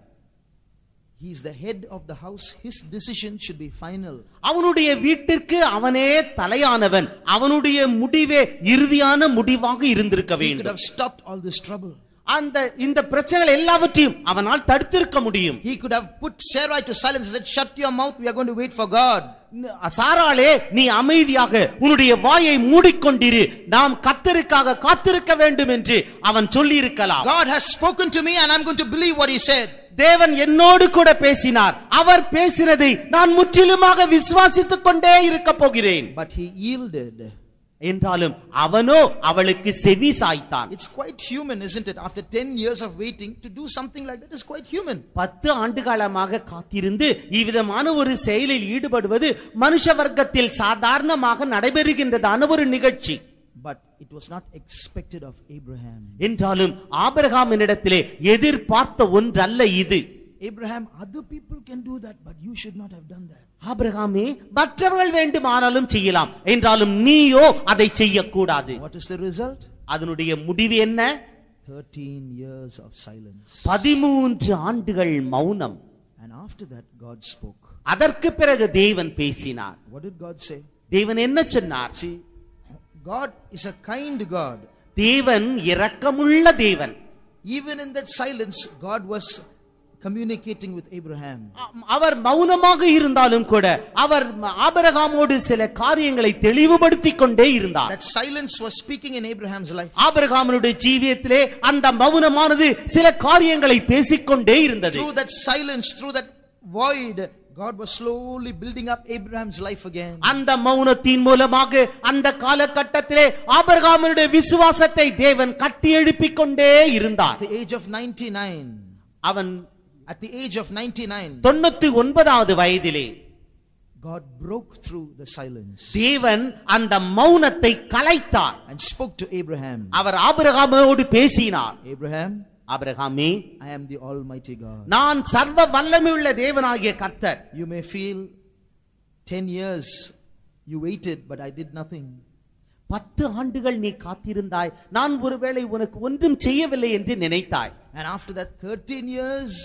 He is the head of the house. His decision should be final. அவனுடைய வீட்டிற்கு அவனே தலையானவன் அவனுடைய முடிவே இறுதியான முடிவாக இருந்திருக்க He could வேண்டும் have stopped all this trouble. அந்த இந்த பிரச்சனைகள் எல்லாவற்றையும் அவனால் தடுத்திருக்க முடியும் He could have put Sarai to silence and said, Shut your mouth, we are going to wait for God. சாராளே நீ அமைதியாக உன்னுடைய வாயை மூடிக்கொண்டிரு நாம் கத்தருக்காக காத்திருக்க வேண்டும் என்று அவன் சொல்லி இருக்கலாம் God has spoken to me and I'm going to believe what He said. தேவன் என்னோடு கூட பேசினார் அவர் பேசினதை நான் முற்றிலுமாக விசுவாசித்துக் கொண்டே இருக்க போகிறேன் But he yielded. என்றாலும் அவனோ அவளுக்கு செவி சாய்த்தான் It's quite human, isn't it? After 10 years of waiting, to do something like that is quite human. பத்து ஆண்டு காலமாக காத்திருந்து இவ்விதமான ஒரு செயலில் ஈடுபடுவது மனுஷ வர்க்கத்தில் சாதாரணமாக நடைபெறுகின்றதான ஒரு நிகழ்ச்சி But it was not expected of Abraham. என்றாலும் ஆபிரகாமினிடத்திலே எதிர்பார்த்த ஒன்றல்ல இது Abraham, other people can do that, but you should not have done that. ஆபிரகாமே மற்றவர்கள் வேண்டுமானாலும் செய்யலாம் என்றாலும் நீயோ அதை செய்யக்கூடாது What is the result? அதனுடைய முடிவு என்ன 13 years of silence. பதிமூன்று ஆண்டுகள் மௌனம் And after that, God spoke. அதற்கு பிறகு தேவன் பேசினார் What did God say? தேவன் என்ன சொன்னார் See, God is a kind God. தேவன் இரக்கமுள்ள தேவன் Even in that silence, God was communicating with Abraham. அவர் மௌனமாக இருந்தாலும் கூட அவர் ஆபிரகாமோடு சில காரியங்களை தெளிவுபடுத்திக் கொண்டே இருந்தார் That silence was speaking in Abraham's life. ஆபிரகாமனுடைய ஜீவியத்திலே அந்த மௌனமானது சில காரியங்களை பேசிக்கொண்டே இருந்தது Through that silence, through that void, God was slowly building up Abraham's life again. அந்த மௌனத்தின் மூலமாக அந்த காலகட்டத்திலே ஆபிரகாமனுடைய விசுவாசத்தை தேவன் கட்டி எழுப்பிக் கொண்டே இருந்தார் At the age of 99, அவன் at the age of 99, தொண்ணூத்தி ஒன்பதாவது வயதிலே God broke through the silence தேவன் அந்த மௌனத்தை கலைத்தார் and spoke to Abraham. அவர் ஆபிரகாமோடு பேசினார் Abraham, ஆபிரகாமே I am the Almighty God. நான் சர்வ வல்லமையுள்ள தேவனாகிய கர்த்தர் You may feel 10 years you waited, but I did nothing. பத்து ஆண்டுகள் நீ காத்திருந்தாய் நான் ஒருவேளை உனக்கு ஒன்றும் செய்யவில்லை என்று நினைத்தாய் And after that 13 years,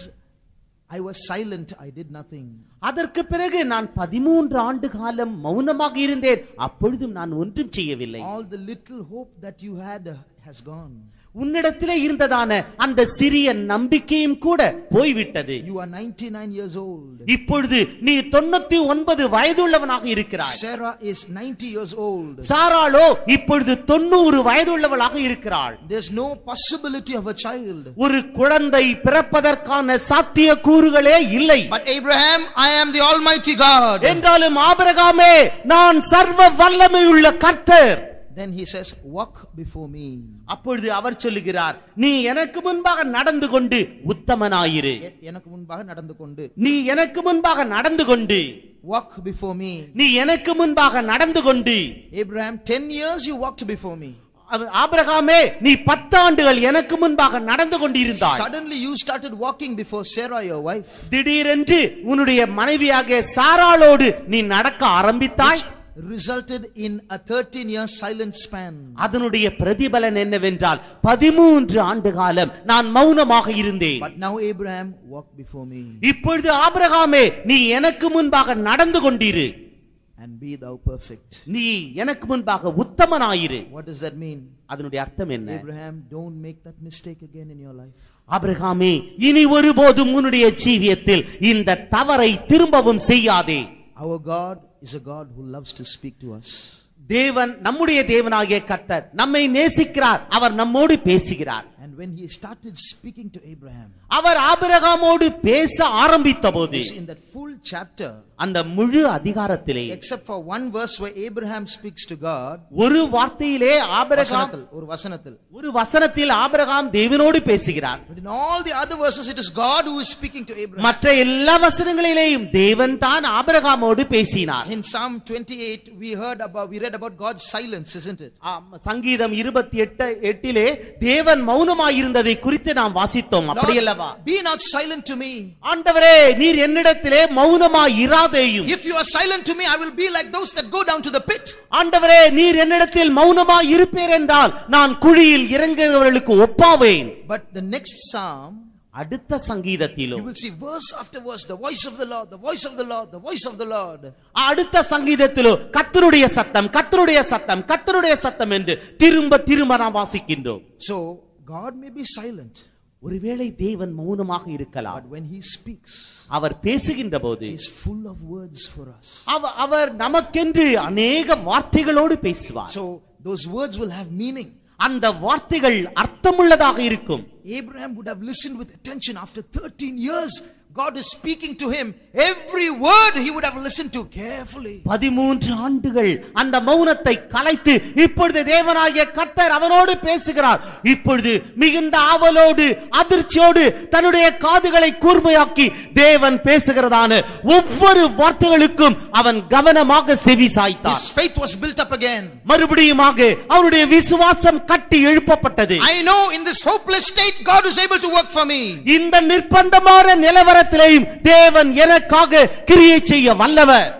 I was silent, I did nothing. அதற்கு பிறகு நான் பதிமூன்று ஆண்டு காலம் மௌனமாக இருந்தேன் அப்பொழுதும் நான் ஒன்றும் செய்யவில்லை All the little hope that you had uh, has gone. உன்னிடத்திலே இருந்ததான அந்த சிறிய நம்பிக்கையும் கூட போய்விட்டது You are 99 years old. இப்பொழுது நீ தொண்ணூத்தி ஒன்பது வயதுள்ளவனாக இருக்கிறாய் Sarah is 90 years old. சாராளோ இப்பொழுது தொண்ணூறு வயதுள்ளவளாக இருக்கிறாள் There's no possibility of a child. ஒரு குழந்தை பிறப்பதற்கான சாத்திய கூறுகளே இல்லை But Abraham, I am the Almighty God. என்றாலும் ஆபிரகாமே நான் சர்வ வல்லமையுள்ள கர்த்தர் Then he says, Walk before me. அப்பொழுது அவர் சொல்லுகிறார் நீ எனக்கு முன்பாக நடந்து கொண்டு உத்தமனாயிரு எ- எனக்கு முன்பாக நடந்து கொண்டு நீ எனக்கு முன்பாக நடந்து கொண்டு walk before me. நீ எனக்கு முன்பாக நடந்து கொண்டு Abraham, 10 years you walked before me. அவ- ஆபிரகாமே நீ பத்து ஆண்டுகள் எனக்கு முன்பாக நடந்து கொண்டிருந்தாய் Suddenly you started walking before Sarah, your wife. திடீரென்று உன்னுடைய மனைவியாகிய சாராளோடு நீ நடக்க ஆரம்பித்தாய் Resulted in a 13 year silent span. அதனுடைய பிரதிபலன் என்னவென்றால் பதிமூன்று ஆண்டு காலம் நான் மௌனமாக இருந்தேன் But now Abraham, walk before me இப்பொழுது ஆபிரகாமே நீ எனக்கு முன்பாக நடந்து கொண்டிரு and be thou perfect. நீ எனக்கு முன்பாக உத்தமனாயிரு What does that mean? அதனுடைய அர்த்தம் என்ன Abraham, don't make that mistake again in your life. ஆபிரகாமே இனி ஒருபோதும் உன்னுடைய ஜீவியத்தில் இந்த தவறை திரும்பவும் செய்யாதே Our God is a God who loves to speak to us. தேவன் நம்முடைய தேவனாகிய கர்த்தர் நம்மை நேசிக்கிறார் அவர் நம்மோடு பேசுகிறார் And when he started speaking to Abraham, அவர் ஆபிரகாமோடு பேச ஆரம்பித்த போது you see, in that full chapter, அந்த முழு அதிகாரத்திலே except for one verse where Abraham speaks to God, ஒரு வார்த்தையிலே ஆபிரகாம் வசனத்தில், ஒரு வசனத்தில். ஒரு வசனத்தில் ஆபிரகாம் தேவனோடு பேசுகிறார் But in all the other verses, it is God who is speaking to Abraham. மற்ற எல்லா வசனங்களிலேயும் தேவன் தான் ஆபிரகாமோடு பேசினார் In Psalm 28, we heard about, we read about God's silence, isn't it? ஆம், சங்கீதம் இருபத்தி எட்டு எட்டிலே தேவன் மௌனமாயிருந்ததை குறித்து நாம் வாசித்தோம் அப்படியல்லவா Lord, be not silent to me. ஆண்டவரே நீர் என்னிடத்திலே மௌனமாய் இராதேயும் If you are silent to me, I will be like those that go down to the pit. ஆண்டவரே நீர் என்னிடத்தில் மௌனமாய் இருப்பீர் என்றால் நான் குழியில் இறங்குகிறவர்களுக்கு ஒப்பாவேன் But the next psalm, அடுத்த you சங்கீதத்திலும் will see verse after verse, the voice of the Lord, the voice of the Lord, the voice of the Lord. அடுத்த சங்கீதத்திலும் கத்தருடைய சத்தம் கத்தருடைய சத்தம் கத்தருடைய சத்தம் என்று திரும்ப திரும்ப நாம் வாசிக்கின்றோம் So, God may be silent, ஒருவேளை தேவன் மௌனமாக இருக்கலாம் but when He speaks, அவர் பேசுகின்ற போது He is full of words for us. அவ- அவர் நமக்கென்று அநேக வார்த்தைகளோடு பேசுவார் So, those words will have meaning. அந்த வார்த்தைகள் அர்த்தமுள்ளதாக இருக்கும் Abraham would have listened with attention after 13 years. God is speaking to him. Every word he would have listened to carefully. பதிமூன்று ஆண்டுகள் அந்த மௌனத்தை கலைத்து இப்பொழுது தேவனாகிய கர்த்தர் அவனோடு பேசுகிறார் இப்பொழுது மிகுந்த ஆவலோடு அதிர்ச்சியோடு தன்னுடைய காதுகளை கூர்மையாக்கி தேவன் பேசுகிறதான ஒவ்வொரு வார்த்தைகளுக்கும் அவன் கவனமாக செவி சாய்த்தான் His faith was built up again. மறுபடியுமாக அவனுடைய விசுவாசம் கட்டி எழுப்பப்பட்டது I know in this hopeless state, God is able to work for me. இந்த நிர்பந்தமான நிலவரத்தில் நேரத்திலேயும் தேவன் எனக்காக கிரியை செய்ய வல்லவர்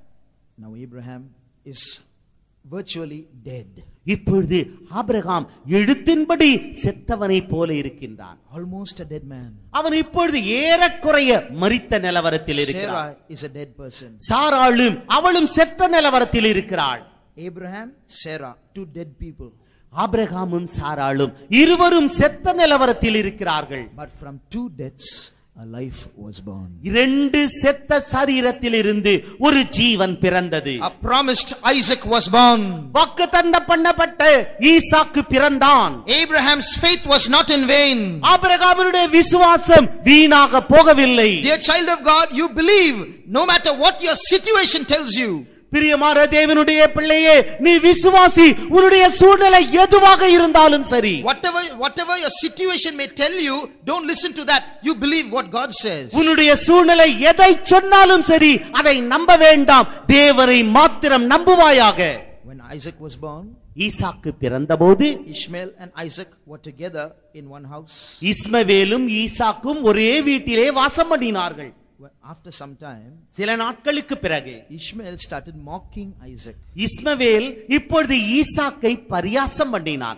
Now Abraham is virtually dead, இப்பொழுது ஆபிரகாம் எழுத்தின்படி செத்தவனை போல இருக்கின்றான் almost a dead man. அவன் இப்பொழுது ஏறக்குறைய மரித்த நிலவரத்தில் இருக்கிறான் Sarah is a dead person. சாராளும் அவளும் செத்த நிலவரத்தில் இருக்கிறாள் Abraham, Sarah, two dead people. ஆபிரகாமும் சாராளும் இருவரும் செத்த நிலவரத்தில் இருக்கிறார்கள் But from two deaths, a life was born. இரண்டு செத்த சரீரத்தில் இருந்து ஒரு ஜீவன் பிறந்தது A promised Isaac was born. வாக்கு தந்த பண்ணப்பட்ட ஈசாக்கு பிறந்தான் Abraham's faith was not in vain. ஆபிரகாமனுடைய விசுவாசம் வீணாக போகவில்லை Dear child of God, you believe no matter what your situation tells you. பிரியமான தேவனுடைய பிள்ளையே நீ விசுவாசி உன்னுடைய சூழ்நிலை எதுவாக இருந்தாலும் சரி Whatever, whatever your situation may tell you, don't listen to that. You believe what God says. உன்னுடைய சூழ்நிலை எதை சொன்னாலும் சரி அதை நம்ப வேண்டாம் தேவனை மாத்திரம் நம்புவாயாக When Isaac was born, Isaac பிறந்தபோது Ishmael and Isaac were together in one house. இஸ்மவேலும் ஈசாக்கும் ஒரே வீட்டிலே வாசம் பண்ணினார்கள் Well, After some time, சில நாட்களுக்கு பிறகு Ishmael started mocking Isaac. இஸ்மவேல் இப்பொழுது ஈசாக்கை பரியாசம் பண்ணினான்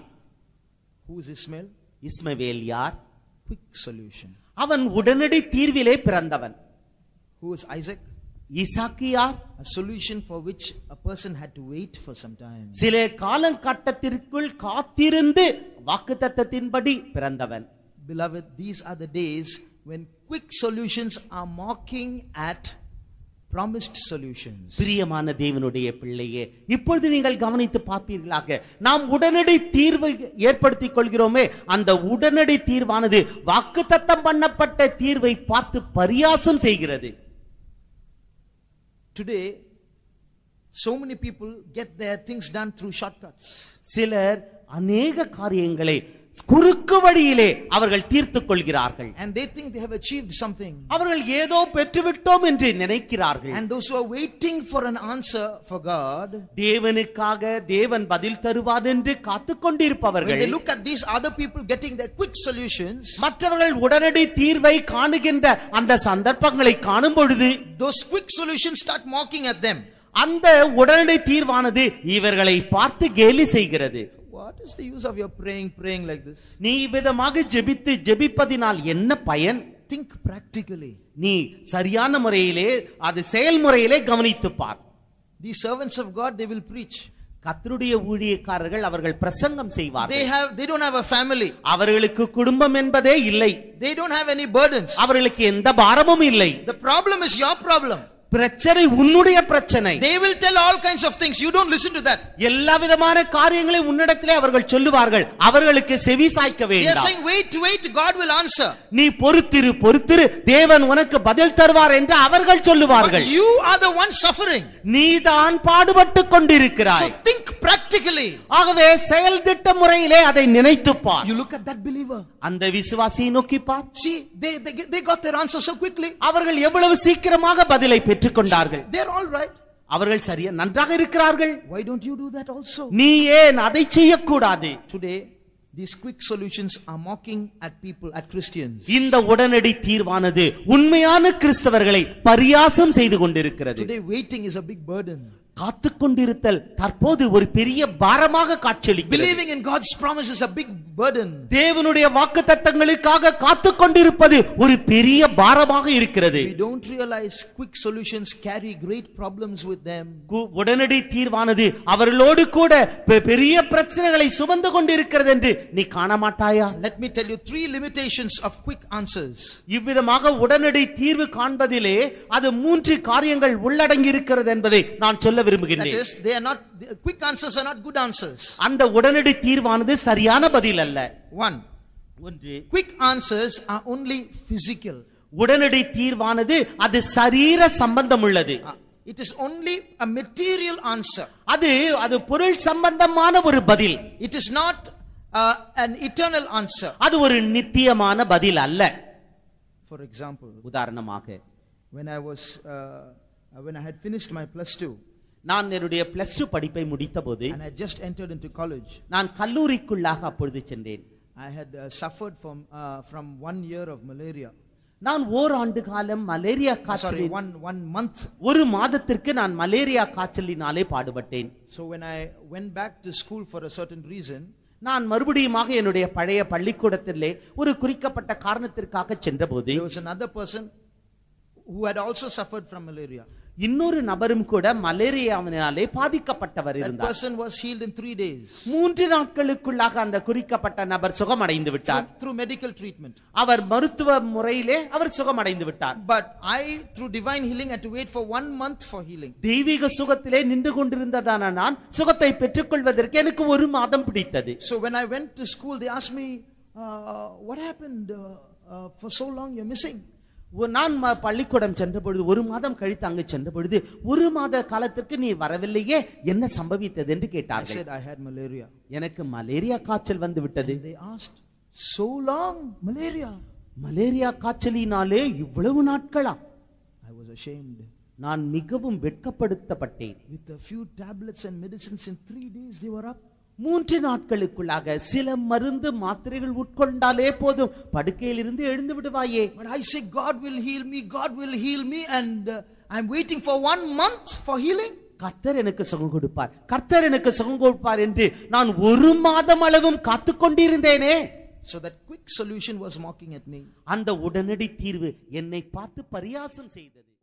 Who is Ishmael? இஸ்மவேல் யார் Quick solution. அவன் உடனடி தீர்விலே பிறந்தவன் Who is Isaac? ஈசாக்கு யார் A solution for which a person had to wait for some time. சில காலங்கட்டத்திற்குள் காத்திருந்து வாக்குத்தத்தத்தின்படி பிறந்தவன் Beloved, these are the days when quick solutions are mocking at promised solutions. பிரியமான தேவனுடைய பிள்ளையே இப்பொழுது நீங்கள் கவனித்து பார்ப்பீர்களாக நாம் உடனடி தீர்வை ஏற்படுத்திக் கொள்கிறோமே அந்த உடனடி தீர்வானது வாக்குத்தத்தம் பண்ணப்பட்ட தீர்வை பார்த்து பரியாசம் செய்கிறது Today, so many people get their things done through shortcuts. சிலர் அநேக காரியங்களை குறுக்கு வழியிலே அவர்கள் தீர்த்துக் கொள்கிறார்கள் And they think they have achieved something. அவர்கள் ஏதோ பெற்றுவிட்டோம் என்று நினைக்கிறார்கள் And those who are waiting for an answer for God, தேவனுக்காக தேவன் பதில் தருவார் என்று காத்துக் when கொண்டிருப்பவர்கள் they look at these other people getting their quick solutions, மற்றவர்கள் உடனடி தீர்வை காணுகின்ற அந்த சந்தர்ப்பங்களை காணும் பொழுது those quick solutions start mocking at them. அந்த உடனடி தீர்வானது இவர்களை பார்த்து கேலி செய்கிறது What is the use of your praying, praying like this? நீ விதமாக ஜெபித்து ஜெபிப்பதினால் என்ன பயன் Think practically. நீ சரியான முறையிலே அது செயல்முறையிலே கவனித்துப் பார் These servants of God, they will preach. கத்தருடைய ஊழியக்காரர்கள் அவர்கள் பிரசங்கம் They செய்வார்கள் have, they don't have a family. அவர்களுக்கு குடும்பம் என்பதே இல்லை They don't have any burdens. அவர்களுக்கு எந்த பாரமும் இல்லை The problem is your problem. பிரச்சனை உன்னுடைய பிரச்சனை They will tell all kinds of things. You don't listen to that. எல்லா விதமான காரியங்களை உன்னிடத்திலே அவர்கள் சொல்லுவார்கள் அவர்களுக்கு செவி சாய்க்க They are வேண்டாம் saying, wait, wait, God will answer. நீ பொறுத்திரு பொறுத்திரு தேவன் உனக்கு பதில் தருவார் என்று அவர்கள் But சொல்லுவார்கள் you are the one suffering. நீதான் பாடுபட்டு So கொண்டிருக்கிறாய் think practically. ஆகவே செயல் திட்ட முறையிலே அதை நினைத்துப் பார் You look at that believer. அந்த விசுவாசியை நோக்கி பார் See, they, they, they got their answer so quickly. அவர்கள் எவ்வளவு சீக்கிரமாக பதிலை பெற்றுக்கொண்டார்கள் They're all right. அவர்கள் சரியா நன்றாக இருக்கிறார்கள் Why don't you do that also? நீ ஏன் அதை செய்யக்கூடாது Today, these quick solutions are mocking at people, at Christians. இந்த உடனடி தீர்வானது உண்மையான கிறிஸ்தவர்களை பரியாசம் செய்து கொண்டிருக்கிறது Today, waiting is a big burden. காத்துக் கொண்டிருத்தல் தற்போது ஒரு பெரிய பாரமாக காட்சியளிக்கிறது Believing in God's promise is a big burden. தேவனுடைய வாக்கு தத்தங்களுக்காக காத்துக் கொண்டிருப்பது ஒரு பெரிய பாரமாக இருக்கிறது We don't realize quick solutions carry great problems with them. கு- உடனடி தீர்வானது அவர்களோடு கூட பெ- பெரிய பிரச்சனைகளை சுமந்து கொண்டிருக்கிறது என்று நீ காண மாட்டாயா Let me tell you three limitations of quick answers. இவ்விதமாக உடனடி தீர்வு காண்பதிலே அது மூன்று காரியங்கள் உள்ளடங்கி இருக்கிறது என்பதை நான் சொல்ல That விரும்புகின்றேன் is, they are not, the quick answers are not good answers. அந்த உடனடி தீர்வானது சரியான பதில் அல்ல One, ஒன்று quick answers are only physical. உடனடி தீர்வானது அது சரீர சம்பந்தம் உள்ளது Uh, It is only a material answer. அது அது பொருள் சம்பந்தமான ஒரு பதில் It is not uh, an eternal answer. அது ஒரு நித்தியமான பதில் அல்ல For example, உதாரணமாக when I was, uh, uh, when I had finished my plus two நான் என்னுடைய பிளஸ் டூ படிப்பை முடித்தபோது and I just entered into college, நான் கல்லூரிக்குள்ளாக அப்பொழுது சென்றேன் I had uh, suffered from, uh, from one year of malaria. நான் ஓராண்டு காலம் மலேரியா Sorry, காய்ச்சலில் one, one month. ஒரு மாதத்திற்கு நான் மலேரியா காய்ச்சலினாலே பாடுபட்டேன் So when I went back to school for a certain reason, நான் மறுபடியுமாக என்னுடைய பழைய பள்ளிக்கூடத்திலே ஒரு குறிக்கப்பட்ட காரணத்திற்காக சென்றபோது there was another person who had also suffered from malaria. இன்னொரு நபரும் கூட மலேரியாவினாலே பாதிக்கப்பட்டவர் That இருந்தார் person was healed in three days மூன்று நாட்களுக்குள்ளாக அந்த குறிக்கப்பட்ட நபர் சுகமடைந்து விட்டார் through, through medical treatment. அவர் மருத்துவ முறையிலே அவர் சுகமடைந்து விட்டார் But I, through divine healing, had to wait for one month for healing. தெய்வீக சுகத்திலே நின்று கொண்டிருந்ததான நான் சுகத்தை பெற்றுக்கொள்வதற்கு எனக்கு ஒரு மாதம் பிடித்தது So when I went to school, they asked me, uh, What happened? Uh, uh, for so long, you're missing. ஒரு- நான் ம- பள்ளிக்கூடம் சென்ற பொழுது ஒரு மாதம் கழித்து அங்கு சென்ற பொழுது ஒரு மாத காலத்திற்கு நீ வரவில்லையே என்ன சம்பவித்தது என்று I கேட்டார்கள் said, I had malaria. எனக்கு மலேரியா காய்ச்சல் வந்து விட்டது They asked, So long, malaria. Malaria காய்ச்சலினாலே இவ்வளவு நாட்களா I was ashamed. நான் மிகவும் வெட்கப்படுத்தப்பட்டேன் With a few tablets and medicines, in three days, they were up. மூன்று நாட்களுக்குள்ளாக சில மருந்து மாத்திரைகள் உட்கொண்டாலே போதும் படுக்கையில் இருந்து எழுந்து விடுவாயே But I say, God will heal me, God will heal me, and uh, I'm waiting for one month for healing. கர்த்தர் எனக்கு சுகம் கொடுப்பார் கர்த்தர் எனக்கு சுகம் கொடுப்பார் என்று நான் ஒரு மாதம் அளவும் காத்து கொண்டிருந்தேனே So that quick solution was mocking at me. அந்த உடனடி தீர்வு என்னை பார்த்து பரியாசம் செய்தது